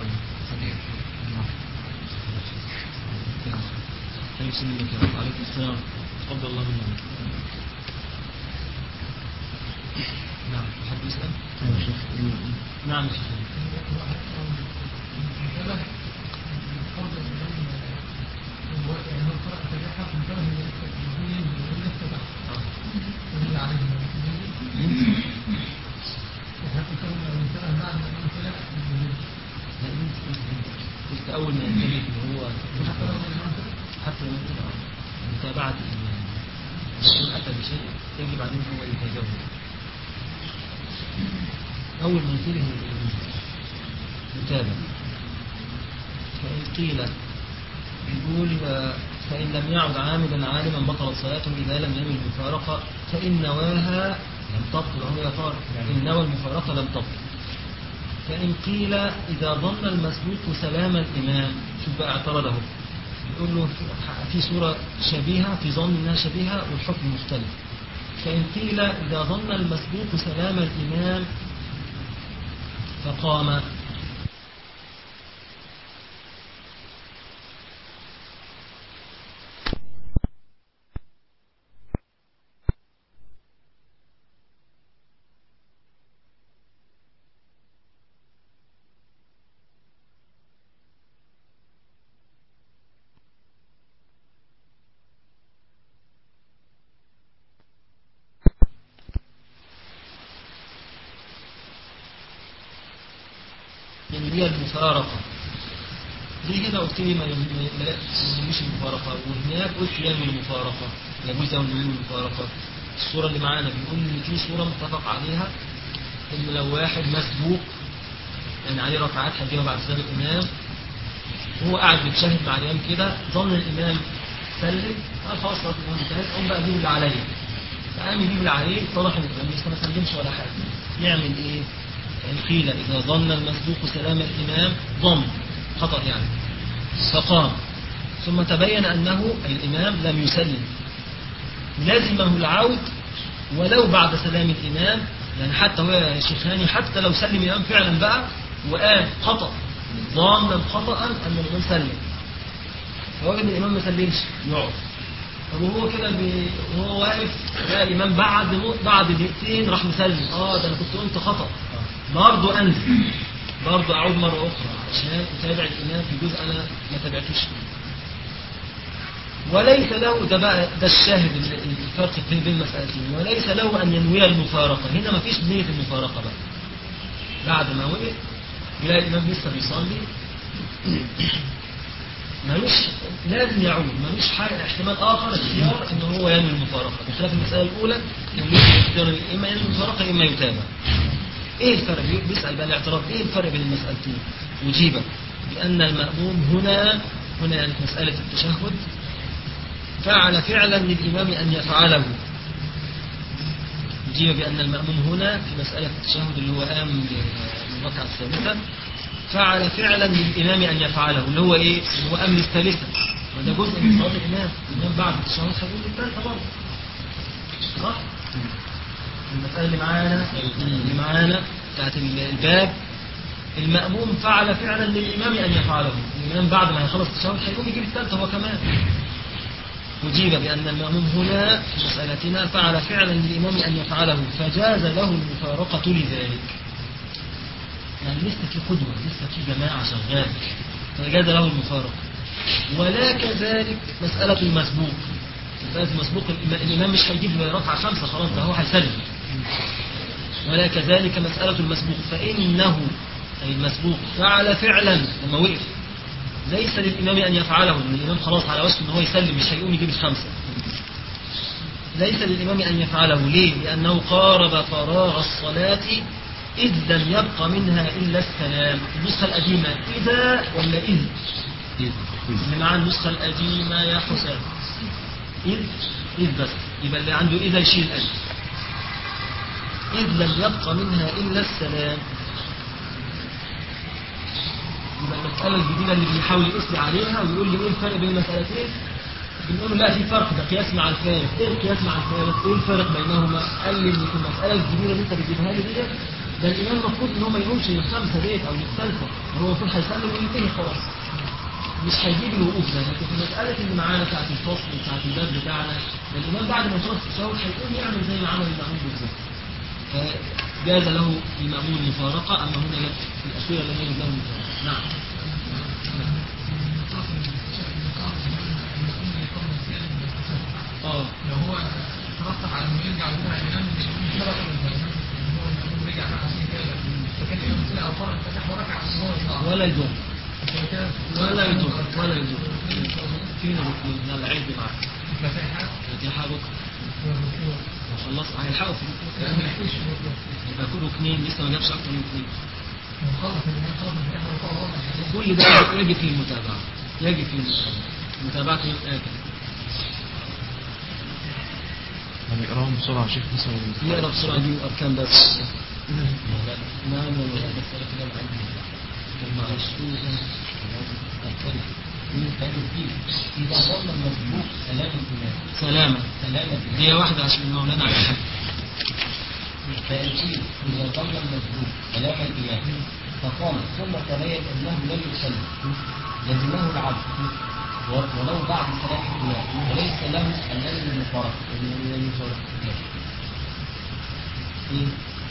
أي سنة كده عليكم السلام تفضل الله منك نعم حد يسأل نعم يا شيخ لا، انت- انت- قلت أول ما ينتبه إن هو حتى لو انت متابعة الإمام يكون أتى بشيء يجب عليه هو يتجاوز أول ما ينتبه من الإمام متابع فإن قيل يقول آه، فإن لم يعد عامدا عالما بطلت صلاته إذا لم ينوي المفارقة فإن نواها لم تبطل وهو يا طارق إن نوى المفارقة لم تبطل فإن قيل إذا ظن المسبوق سلام الإمام شوف بقى اعترضه يقول له في- في صورة شبيهة في ظن إنها شبيهة والحكم مختلف فإن قيل إذا ظن المسبوق سلام الإمام فقام يعني هي المفارقة ليه هنا قلت لي ما يمشي المفارقة وهناك قلت ينوي المفارقة يجوز أو ينوي المفارقة الصورة اللي معانا بيقول إن في صورة متفق عليها إن لو واحد مسبوق يعني عليه ركعات هيجيبها بعد سلام الإمام وهو قاعد بيتشاهد مع الإمام كده ظن الإمام سلم قال خلاص صلاة الإمام انتهت قوم بقى أجيب اللي عليا فقام يجيب اللي عليه اتضح إن الإمام لسه ما سلمش ولا حاجة يعمل إيه؟ يعني قيل إذا ظن المسبوق سلام الإمام ظن خطأ يعني فقام ثم تبين أنه الإمام لم يسلم لزمه العود ولو بعد سلام الإمام يعني حتى هو يا شيخاني حتى لو سلم الإمام فعلا بقى وقال خطأ ظانا خطأ أن الإمام سلم فوجد إن الإمام ما سلمش يقعد طب وهو كده بي... وهو واقف لقى الإمام بعد م... بعد دقيقتين راح مسلم اه ده أنا كنت قلت خطأ برضه أنزل برضه أعود مرة أخرى عشان أتابع الإمام في جزء أنا ما تابعتوش فيه وليس له ده بقى ده الشاهد ال- الفرق بين بين المسألتين وليس له أن ينوي المفارقة هنا ما فيش نية المفارقة بقى بعد ما وقف يلاقي الإمام لسه بيصلي ملوش لازم يعود ملوش حاجة احتمال آخر اختيار إن هو ينوي المفارقة بخلاف المسألة الأولى إنه له اختيار إما ينوي المفارقة إما يتابع إيه الفرق بيسأل بقى الاعتراض إيه الفرق بين المسألتين أجيب بأن المأموم هنا هنا يعني في مسألة التشهد فعل فعلا للإمام أن يفعله أجيب بأن المأموم هنا في مسألة التشهد اللي هو قام بالركعة الثالثة فعل فعلا للإمام أن يفعله اللي هو إيه؟ اللي هو قام للثالثة وده جزء من صلاة الإمام الإمام بعد التشهد هيقول للثالثة برضه صح؟ المسألة اللي معانا اللي معانا بتاعت الباب المأموم فعل فعلا للإمام أن يفعله الإمام بعد ما يخلص التشهد هيقوم يجيب الثالثة هو كمان أجيب بأن المأموم هنا في مسألتنا فعل فعلا للإمام أن يفعله فجاز له المفارقة لذلك يعني لسه في قدوة لسه في جماعة شغال فجاز له المفارقة ولا كذلك مسألة المسبوق مسألة المسبوق الإمام- الإمام مش هيجيب ركعة خمسة خلاص ده هو هيسلم ولا كذلك مسألة المسبوق فإنه أي المسبوق فعل فعلا لما وقف ليس للإمام أن يفعله لأن الإمام خلاص على وشك أن هو يسلم مش هيقوم يجيب الخمسة ليس للإمام أن يفعله ليه؟ لأنه قارب فراغ الصلاة إذ لم يبق منها إلا السلام النسخة القديمة إذا ولا إذ اللي معاه النسخة القديمة يا حسام إذ إذ بس يبقى اللي عنده إذا يشيل الألف إذ لم يبق منها إلا السلام يبقى المسألة الجديدة اللي بيحاول يقيس عليها ويقول لي إيه الفرق بين المسألتين بنقول له لا في فرق ده قياس مع الفارق ايه القياس مع الفارق ايه الفرق بينهما قال لي ان في المساله الجديده اللي انت بتجيبها لي ديت ده الامام المفروض ان هو ما يقومش للخمسه ديت او للثالثه هو المفروض هيسلم وينتهي خلاص مش هيجيب الوقوف ده لكن في المساله اللي معانا بتاعت الفصل بتاعت الباب بتاعنا ده الامام بعد ما يخلص التشهد هيقوم يعمل زي ما عمل المأمون بالظبط فجاز له المأمون المفارقه اما هنا لا في الاخيره لم يجد له المفارقه نعم اه لو هو ترتب على انه يرجع وهو الامام مش شرط ان هو الامام رجع بقى عشان كده فكان الامام طلع او فرق فتح وركع عشان هو يطلع ولا يضر عشان كده ولا يضر ولا يضر فينا ركنين لا العيد معاك الفاتحه الفاتحه بكره وخلص هيلحقوا في لا ما يحكيش يبقى كل ركنين لسه ما جابش اكتر من اثنين خلص الامام خلص الفاتحه وطلع كل ده يجب فيه المتابعه يجب فيه المتابعه متابعه الآكل يعني اقراهم بسرعة يا شيخ مثلا نقرا بسرعه دي الاركان بس نعم والله مساله كده عندي معلش إذا ظل المسبوق سلام الإمام سلامه سلام الإمام هي واحده عشان مولانا عبد الحق فيقول إذا ظل المسبوق سلام الإمام فقال ثم تبين أنه لم يسلم لزمه العبد و- ولو بعد سلام الإمام وليس له أن يلزم المفارقة ايه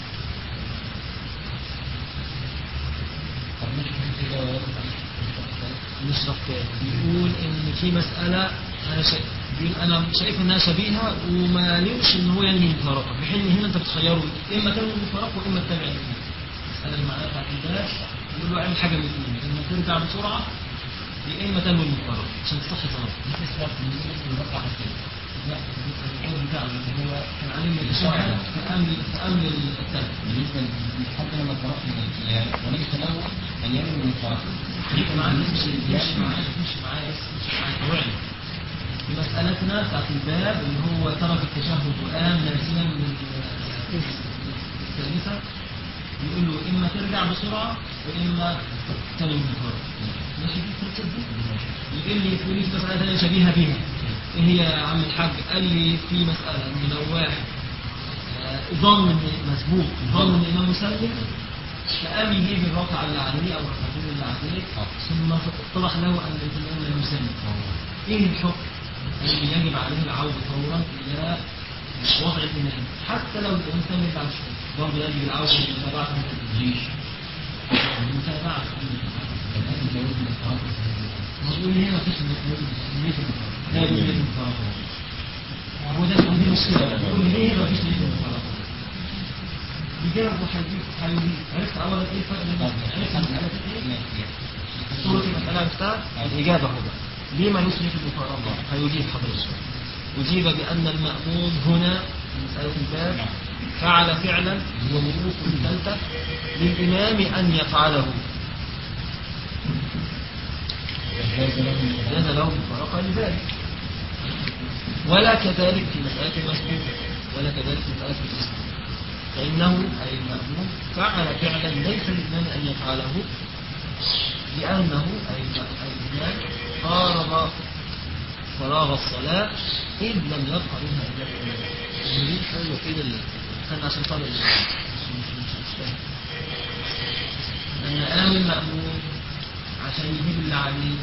طب مش كده ولا نشرح تاني بيقول ان في مسألة انا شايف بيقول انا شايف انها شبيهة وما يمشي ان هو ينهي المفارقة في حين ان هنا انت بتخيره اما تنهي المفارقة واما تتابع الاثنين المسألة اللي معناها بتاعت الباس يقول له اعمل حاجة من الاثنين اما ترجع بسرعة يا اما تنهي المفارقة عشان تصحي صلاتك مش اسمه من رفع السلام لا القول بتاعنا اللي هو كان عليه من الاشاعة في امن في امن الثالث بالنسبة حتى لما قرأت من الكلام وليس له أن ينوي المفارقة خليك معايا امشي امشي معايا امشي معايا بس امشي معايا طوعني في مسألتنا بتاعت الباب اللي هو ترك التشهد وقام ناسيا من الثالثة يقول له إما ترجع بسرعة وإما تنوي المفارقة ماشي دي التركيز دي يقول لي يقول لي في مسألة ثانية شبيهة بيها إيه هي يا عم الحاج قال لي في مسألة إن لو واحد آه، ظن إن مسبوق ظن إن الإمام مسلم فقام يجيب الركعة اللي عليه أو الركعتين اللي عليه ثم اتضح له أن الإمام لم يسلم إيه الحكم؟ الذي يجب عليه العودة فورا إلى وضع الإمام حتى لو الإمام سلم بعد شوية برضه يجب العودة لمتابعة التدريج المتابعة الآن جواز المفارقة هو بيقول لي هنا مفيش نية المفارقة لا يجوز نية المفارقة هو ده عندي مشكلة بيقول لي ليه مفيش نية المفارقة يجاوب وهيجيب هيجيب عرفت أولا إيه الفرق بين عرفت المسألة إيه؟ صورة المسألة عرفتها؟ الإجابة هو بقى. لما يسرف المفارقة؟ هيجيب حضرتك أجيب بأن المأمون هنا في مسألة الباب فعل فعلا هو وقوف الثالثة للإمام أن يفعله جاز له المفارقة لذلك ولا كذلك في مسألة المسبوق ولا كذلك في مسألة الإسلام فإنه أي المأمون فعل فعلا ليس للإمام أن يفعله لأنه أي الإمام قارب فراغ الصلاة إذ لم يبقى منها إلا الإمام دي الحاجة الوحيدة اللي كان عشان طالب أن قام المأمون عشان يجيب اللي عليه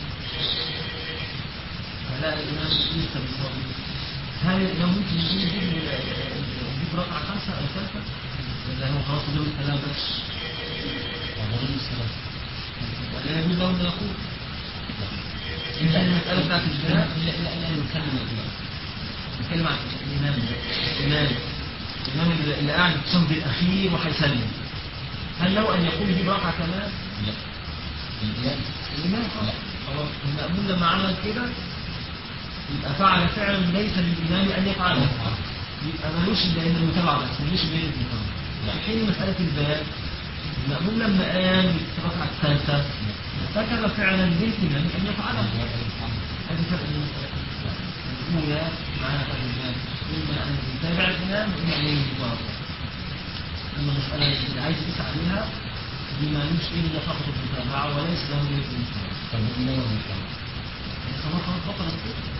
فلا الإمام لسه بيصلي هل الإمام ممكن يجيب يجيب يجيب ركعة خمسة أو ثالثة؟ ولا هو خلاص دول الكلام بس؟ وضروري الصلاة ولا يجوز له أن يقول؟ إذا المسألة بتاعت الجهاد لا لا لا نتكلم عن الإمام. نتكلم عن الإمام الإمام الإمام اللي اللي قاعد في الصمت الأخير وهيسلم هل له أن يقوم يجيب ركعة كمان؟ لا الإمام الإمام خلاص خلاص المأمون لما عمل كده يبقى فعل فعلا ليس للإمام أن يفعله يبقى ملوش إلا إن المتابعة بس ملوش غير المتابعة لا. في حين مسألة الباب المأمون لما قام في الركعة الثالثة ارتكب فعلا للإمام أن يفعله هذه فرق المسألة الأولى معنى فرق الباب إما أن يتابع الإمام وإما أن يجب أما المسألة اللي عايز يسعى عليها دي مالوش إلا فقط المتابعة وليس له غير المتابعة طب الإمام والمتابعة. الصلاة خلاص بطلت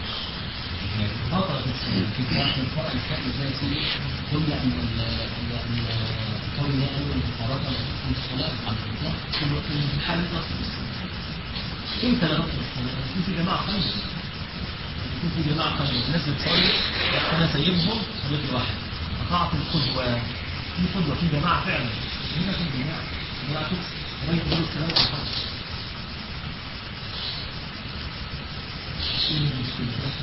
بطلت الصلاة في واحد من الفرع الثاني زي سيدي قلنا ان ال- ان ان كون يأمن بفرض لا تكون الصلاة على الإطلاق في الحال نقص الصلاة امتى لا نقص الصلاة؟ يكون في جماعة خمسة يكون في جماعة خمسة الناس بتصلي أنا سايبهم صليت لوحدي قطعت القدوة في قدوة في جماعة فعلا هنا في جماعة جماعة تقص رايح يقول الكلام وخلاص ايه المشكلة؟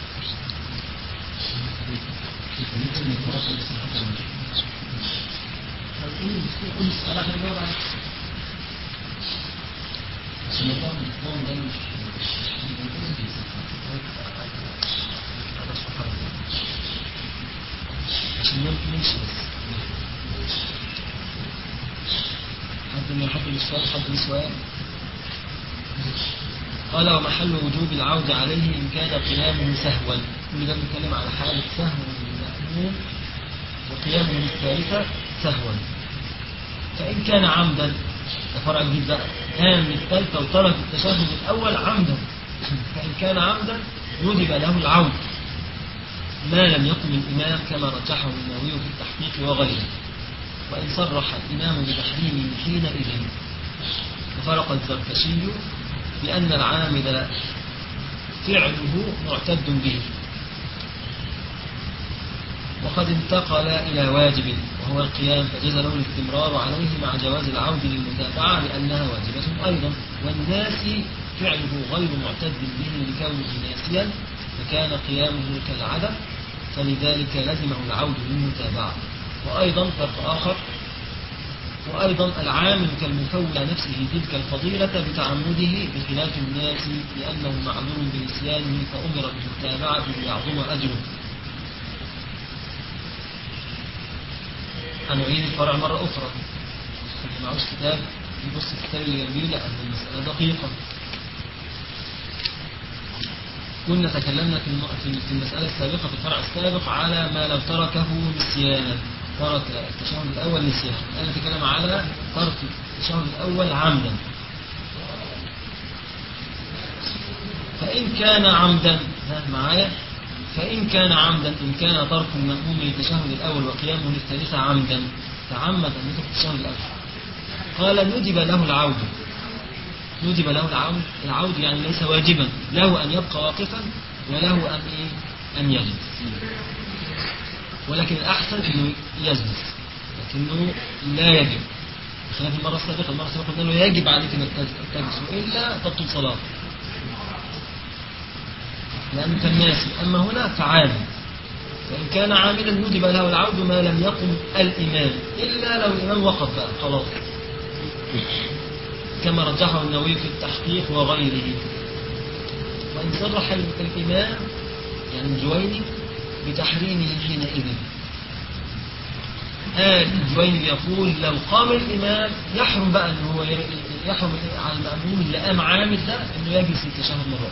ممكن الفرص اللي سمحتها من طب ايه المشكلة؟ قول السؤال عشان نجاوب عليه بس الموضوع الإسلام ده مش مش عشان يمكن يمشي بس حد من حد من السؤال حد من سؤال قال ومحل وجوب العودة عليه إن كان قيامه سهوا كل ده بنتكلم على حالة سهو المأموم وقيامه الثالثة سهوا فإن كان عمدا ده فرع جديد بقى قام الثالثة وترك التشهد الأول عمدا فإن كان عمدا وجب له العودة ما لم يقم الإمام كما رجحه النووي في التحقيق وغيره وإن صرح الإمام بتحريمه حينئذ وفرق الزركشي بأن العامل فعله معتد به وقد انتقل إلى واجب وهو القيام فجاز له الاستمرار عليه مع جواز العود للمتابعة لأنها واجبة أيضا والناس فعله غير معتد به لكونه ناسيا فكان قيامه كالعدم فلذلك لزمه العود للمتابعة وأيضا فرق آخر وأيضا العامل كالمفول نفسه تلك الفضيلة بتعمده بخلاف الناس لأنه معذور بنسيانه فأمر بالمتابعة ليعظم أجره هنعيد الفرع مرة أخرى اللي معهوش كتاب يبص في الكتاب اللي جنبيه لأن المسألة دقيقة كنا تكلمنا في الم- في في المسألة السابقة في الفرع السابق على ما لو تركه نسيانا ترك التشهد الأول نسيانا أنا أتكلم على ترك التشهد الأول عمدا فإن كان عمدا ها معايا فإن كان عمدا إن كان ترك المأموم للتشهد الأول وقيامه للثالثة عمدا تعمد أن يترك التشهد الأول قال ندب له العود ندب له العود العود يعني ليس واجبا له أن يبقى واقفا وله أن إيه أن يجلس ولكن الأحسن أنه يجلس لكنه لا يجب بخلاف المرة السابقة المرة السابقة قلنا له يجب عليك أنك تجلس وإلا تبطل صلاة لأنه كان ناسي أما هنا فعالي فإن كان عاملا ندب له العود ما لم يقم الإمام إلا لو الإمام وقف بقى خلاص كما رجحه النووي في التحقيق وغيره وإن صرح الإمام يعني الجويني بتحريمه حينئذ قال الجويني يقول لو قام الإمام يحرم بقى أنه هو يحرم على المأموم اللي قام عامل ده أنه يجلس التشهد مرات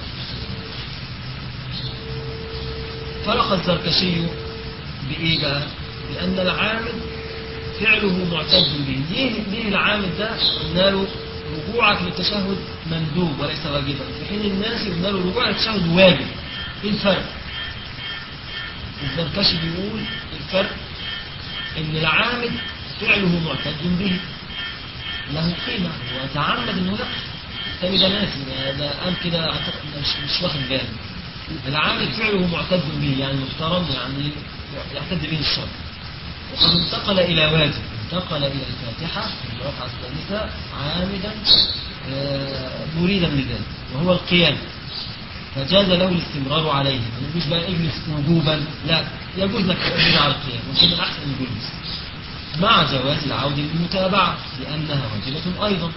فرق الزركشي بإيه بقى؟ بأن العامل فعله معتد به ليه, ليه العامل ده قلنا له رجوعك للتشهد مندوب وليس واجبا في حين الناس قلنا له رجوع للتشهد واجب ايه الفرق الزركشي بيقول الفرق ان العامل فعله معتد به له قيمة وتعمد انه لا الثاني ده ناسي ده- ده قال كده اعتقد مش, مش واخد باله العامل فعله معتد به يعني محترم يعني يعتد به الشرع وقد انتقل إلى واجب انتقل إلى الفاتحة في الركعة الثالثة عامدا آه، مريدا لذلك وهو القيام فجاز له الاستمرار عليه ما يجوز بقى اجلس وجوبا لا يجوز لك تأمين على القيام ولكن الأحسن الجلوس مع جواز العودة للمتابعة لأنها واجبة أيضا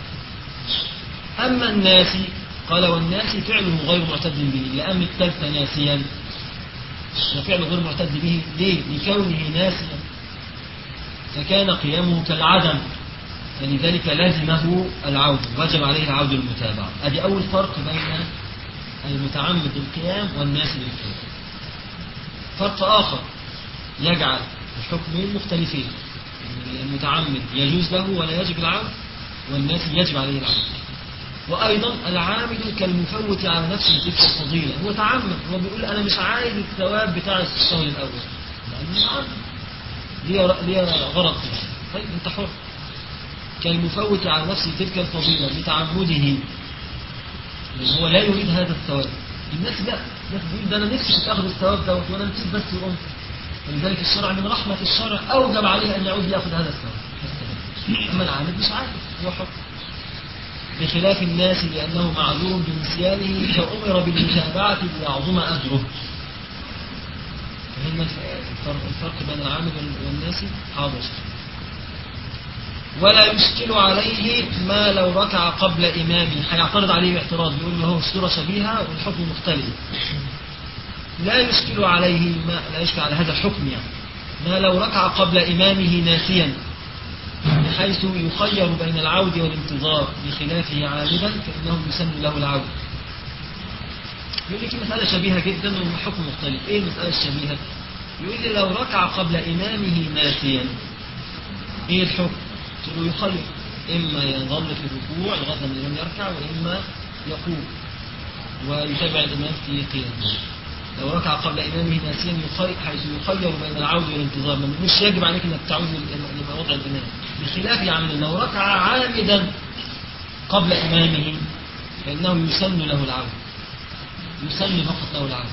أما الناسي قال والناس فعله غير معتد به لأن الثالثة ناسيا وفعل غير معتد به ليه؟ لكونه ناسيا فكان قيامه كالعدم فلذلك لازمه العود وجب عليه العود للمتابعة أدي أول فرق بين المتعمد بالقيام والناس بالقيام فرق آخر يجعل الحكمين مختلفين المتعمد يجوز له ولا يجب العود والناس يجب عليه العود وأيضا العامل كالمفوت على نفسه تلك الفضيلة هو تعمد هو بيقول أنا مش عايز الثواب بتاع الشهر الأول لأنه متعمد ليه ليه غرض فيه. طيب أنت حر كالمفوت على نفسه تلك الفضيلة بتعمده لأن هو لا يريد هذا الثواب الناس لا الناس بيقول ده أنا نفسي تاخد الثواب دوت وأنا نسيت بس وقمت ولذلك الشرع من رحمة الشرع أوجب عليه أن يعود يأخذ هذا الثواب أما العامل مش عارف هو حر بخلاف الناس لأنه معذور بنسيانه فأمر بالمتابعة ليعظم أجره فهمنا الفرق, الفرق بين العامل والناس حاضر ولا يشكل عليه ما لو ركع قبل إمامه هيعترض عليه باعتراض يقول له هو الصورة شبيهة والحكم مختلف لا يشكل عليه ما لا يشكل على هذا الحكم يعني ما لو ركع قبل إمامه ناسيا بحيث يخير بين العود والانتظار بخلافه عامدا فإنه يسن له العود يقول لك مسألة شبيهة جدا والحكم مختلف ايه المسألة الشبيهة يقول لي لو ركع قبل إمامه ناسيا ايه الحكم قلت له يخير إما يظل في الركوع لغاية لما الإمام يركع وإما يقوم ويتابع الإمام في قيامه لو ركع قبل إمامه ناسيا يخير حيث يخير بين العود والانتظار ما مش يجب عليك أنك تعود لما وضع الإمام بخلاف يعني لو ركع عامدا قبل إمامه فإنه يسن له العود يسن فقط له العود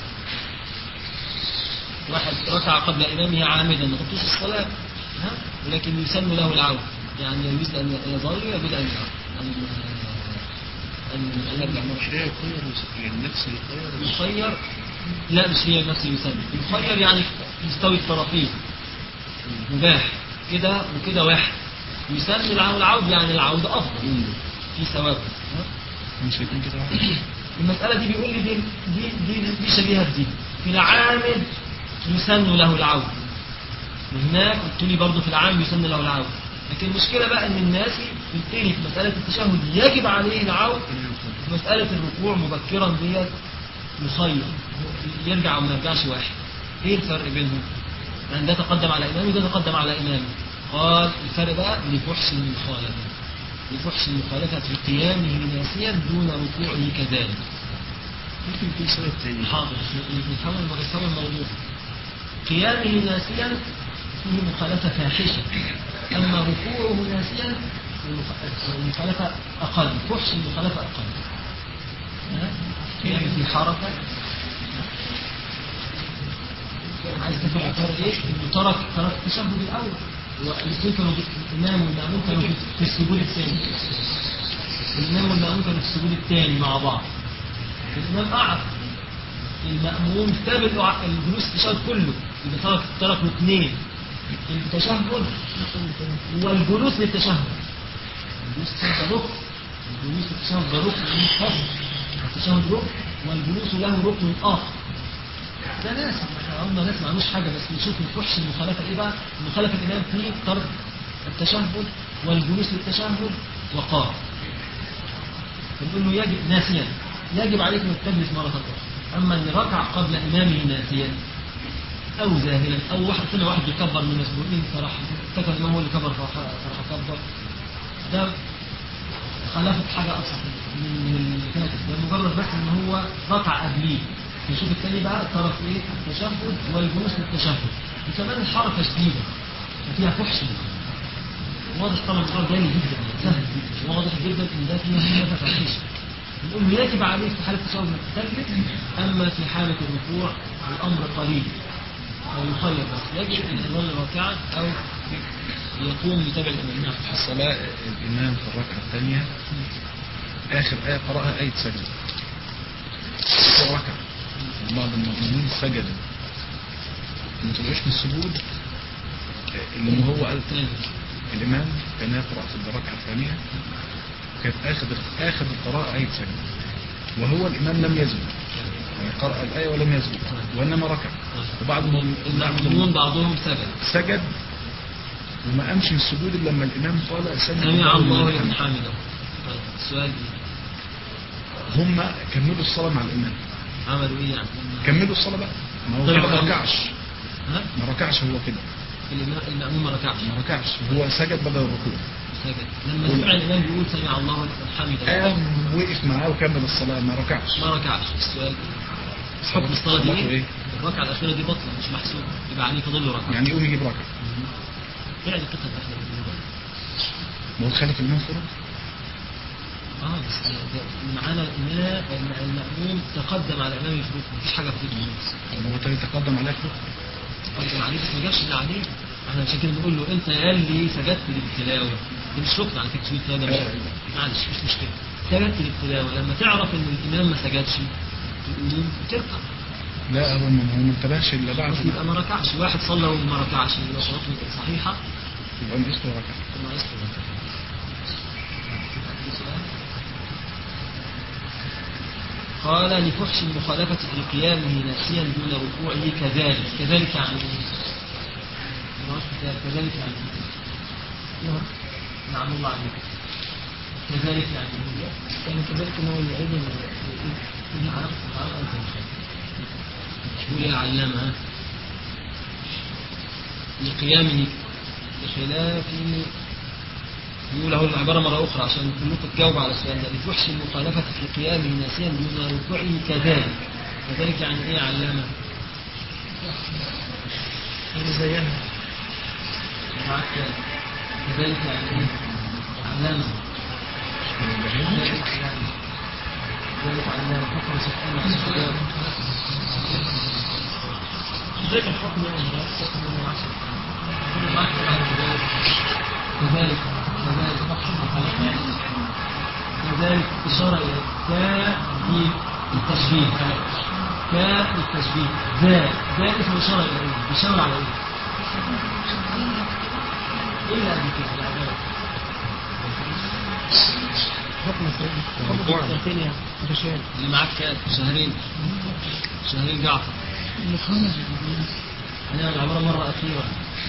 واحد ركع قبل إمامه عامدا ما قلتوش الصلاة ها؟ ولكن يسن له العود يعني يجوز أن يظل ويجوز أن أن أن أن يرجع مرة مش هي يخير النفس يخير يخير لا مش هي نفس يسمى يخير يعني يستوي الطرفين مباح كده وكده واحد يسمي العود العود يعني العود افضل في ثواب مش هيكون كده واحد المسألة دي بيقول لي دي دي دي, دي شبيهة بدي في العامل يسن له العود وهناك قلت لي برضه في العام يسن له العود لكن المشكلة بقى ان الناس قلت لي في مسألة التشهد يجب عليه العود في مسألة الركوع مبكرا ديت يخير يرجع وما يرجعش واحد ايه الفرق بينهم يعني ده تقدم على امامه وده تقدم على امامه قال الفرق بقى لفحش المخالفة لفحش المخالفة في قيامه ناسيا دون ركوعه كذلك ممكن يكون سبب تاني حاضر نفهم نفهم الموضوع قيامه ناسيا فيه مخالفة فاحشة أما ركوعه ناسيا المخ- المخالفة أقل فحش المخالفة أقل ها؟ قيام في حركة عايز تفهم الفرق ايه؟ انه ترك ترك التشهد الاول والاثنين كانوا الامام والمامون كانوا في- في السجود الثاني الامام والمامون كانوا في السجود الثاني مع بعض الامام قعد المأموم ساب القع- الجلوس التشهد كله يبقى ترك ترك اثنين التشهد والجلوس للتشهد الجلوس للتشهد ده ركن الجلوس للتشهد ده ركن من الفصل التشهد ركن والجلوس له ركن آخر ده ناس هم ناس ما عملوش حاجة بس نشوف الفحش المخالفة ايه بقى المخالفة الإمام في ترك التشهد والجلوس للتشهد وقار فنقول له يجب ناسيا يجب عليك انك تجلس مرة أخرى أما اللي ركع قبل إمامه ناسيا أو زاهلا أو واحد كل واحد بيكبر من المسبوقين فراح افتكر الإمام هو اللي كبر فراح فراح كبر ده خلافة حاجة أصح من من اللي كانت ده مجرد بس إن هو ركع قبليه نشوف التاني بقى الطرف إيه التشهد والجلوس للتشهد وكمان الحركة شديدة وفيها فحش واضح طبعا الصورة جاي جدا سهل واضح جدا ان ده فيه همة فاحشة نقول يجب عليه في حالة التشهد انك تجلس اما في حالة الركوع الامر قليل او يخير بس يجب ان يظل راكعا او يقوم يتابع الامام نعم في الصلاة الإمام في الركعة الثانية آخر آية قرأها آية سجد في ركعة بعض المؤمنين سجدوا ما طلعوش من السجود اللي هو قال الإمام كان يقرأ في الركعة الثانية كانت آخر آخر القراءة آية سجد وهو الإمام لم يسجد يعني قرأ الآية ولم يسجد وإنما ركع وبعض المؤمنين المأمون بعضهم سجد سجد وما قامش من السجود إلا لما الإمام قال سمع سمع الله لمن حمده طيب السؤال هم كملوا الصلاة مع الإمام عملوا ايه يعني؟ كملوا الصلاة بقى ما هو طيب، كده ما خلاص. ركعش ها؟ ما ركعش هو كده الإمام- المأمون ما ركعش ما ركعش هو سجد بدل الركوع سجد لما سمع الإمام بيقول سمع الله لمن حمده قام وقف معاه وكمل الصلاة ما ركعش ما ركعش السؤال حكم الصلاة دي صلاته ايه؟ إيه؟ الركعة الأخيرة دي بطلة مش محسوبة يبقى عليه فاضل له ركعة يعني يقوم يجيب ركعة فعل قصة احنا بنقول ما هو خالف الإمام فرض اه بس ده- ده معانا الإمام المأموم تقدم على الإمام يفرق مفيش حاجة في طب هو تاني تقدم عليه فرض تقدم عليه بس ما جابش اللي عليه احنا عشان كده بنقول له انت يا اللي سجدت للتلاوة دي مش ركن على فكرة سجود التلاوة ده مش- معلش مش مشكلة سجدت للتلاوة لما تعرف ان الإمام ما سجدش تقوم تركع لا هو ما هو ما انتبهش إلا بعد بس يبقى ما ركعش واحد صلى وما ركعش يبقى صلاته صحيحة يبقى نقص له ركعة ثم يسلم قال لفحش المخالفة في قيامه ناسيا دون ركوعه كذلك كذلك يعني ايه؟ كذلك يعني ايه؟ نعم الله عليك كذلك يعني ايه؟ يعني كذلك ان هو يعيد نعم نعم أنت قول يا علامة لقيامه بخلاف يقول له العبارة مرة أخرى عشان كلكم تجاوب على السؤال ده لفحش المخالفة في قيامه ناسيا دون ركوعه كذلك كذلك يعني إيه يا علامة؟ يعني زيها معاك كذلك يعني إيه؟ علامة كذلك يعني ذلك علامة حكم سبحانه وتعالى ذلك الحكم يعني لا يحكم من عشر كذلك كذلك كذلك إشارة إلى كاء التشبيه كاء التشبيه ذا ذا اسم إشارة إلى إيه؟ إشارة على إيه؟ إلا بكده لا لا. حكم السنتين حكم السنتين يعني متشابه اللي معاك كام؟ شهرين شهرين جعفر أنا العبارة مرة أخيرة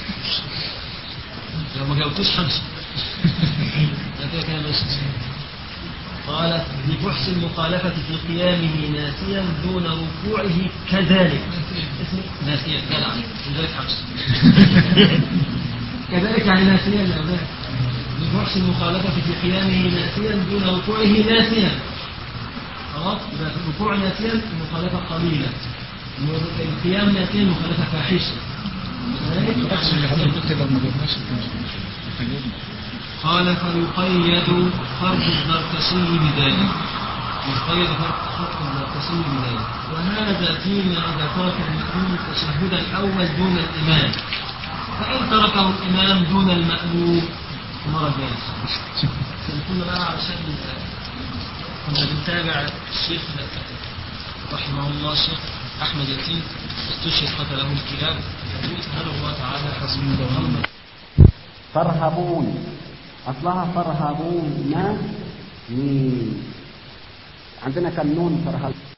لو ما جاوبتوش همشي أنا كده كده ماشي قالت لفحش المخالفة في قيامه ناسيا دون ركوعه كذلك اسمه ناسيا جدع لذلك همشي كذلك يعني ناسيا يا أولاد لفحش المخالفة في قيامه ناسيا دون ركوعه ناسيا خلاص يبقى في الركوع ناسيا المخالفة قليلة القيام ناسيا المخالفة فاحشة نفس اللي حضرتك كده ما جبناش التجربة قال فيقيد فرد الزركشي بذلك يقيد فرد الزركشي بذلك وهذا فيما إذا ترك المأموم التشهد الأول دون الإمام فإن تركه الإمام دون المأموم مرة جاية كنا بقى علشان كنا بنتابع الشيخ رحمه الله الشيخ أحمد ياسين استشهد قتله الكلاب يقول سبحانه الله تعالى حسبنا الله فرهبون أصلها فرهبون ما عندنا كان نون فرهب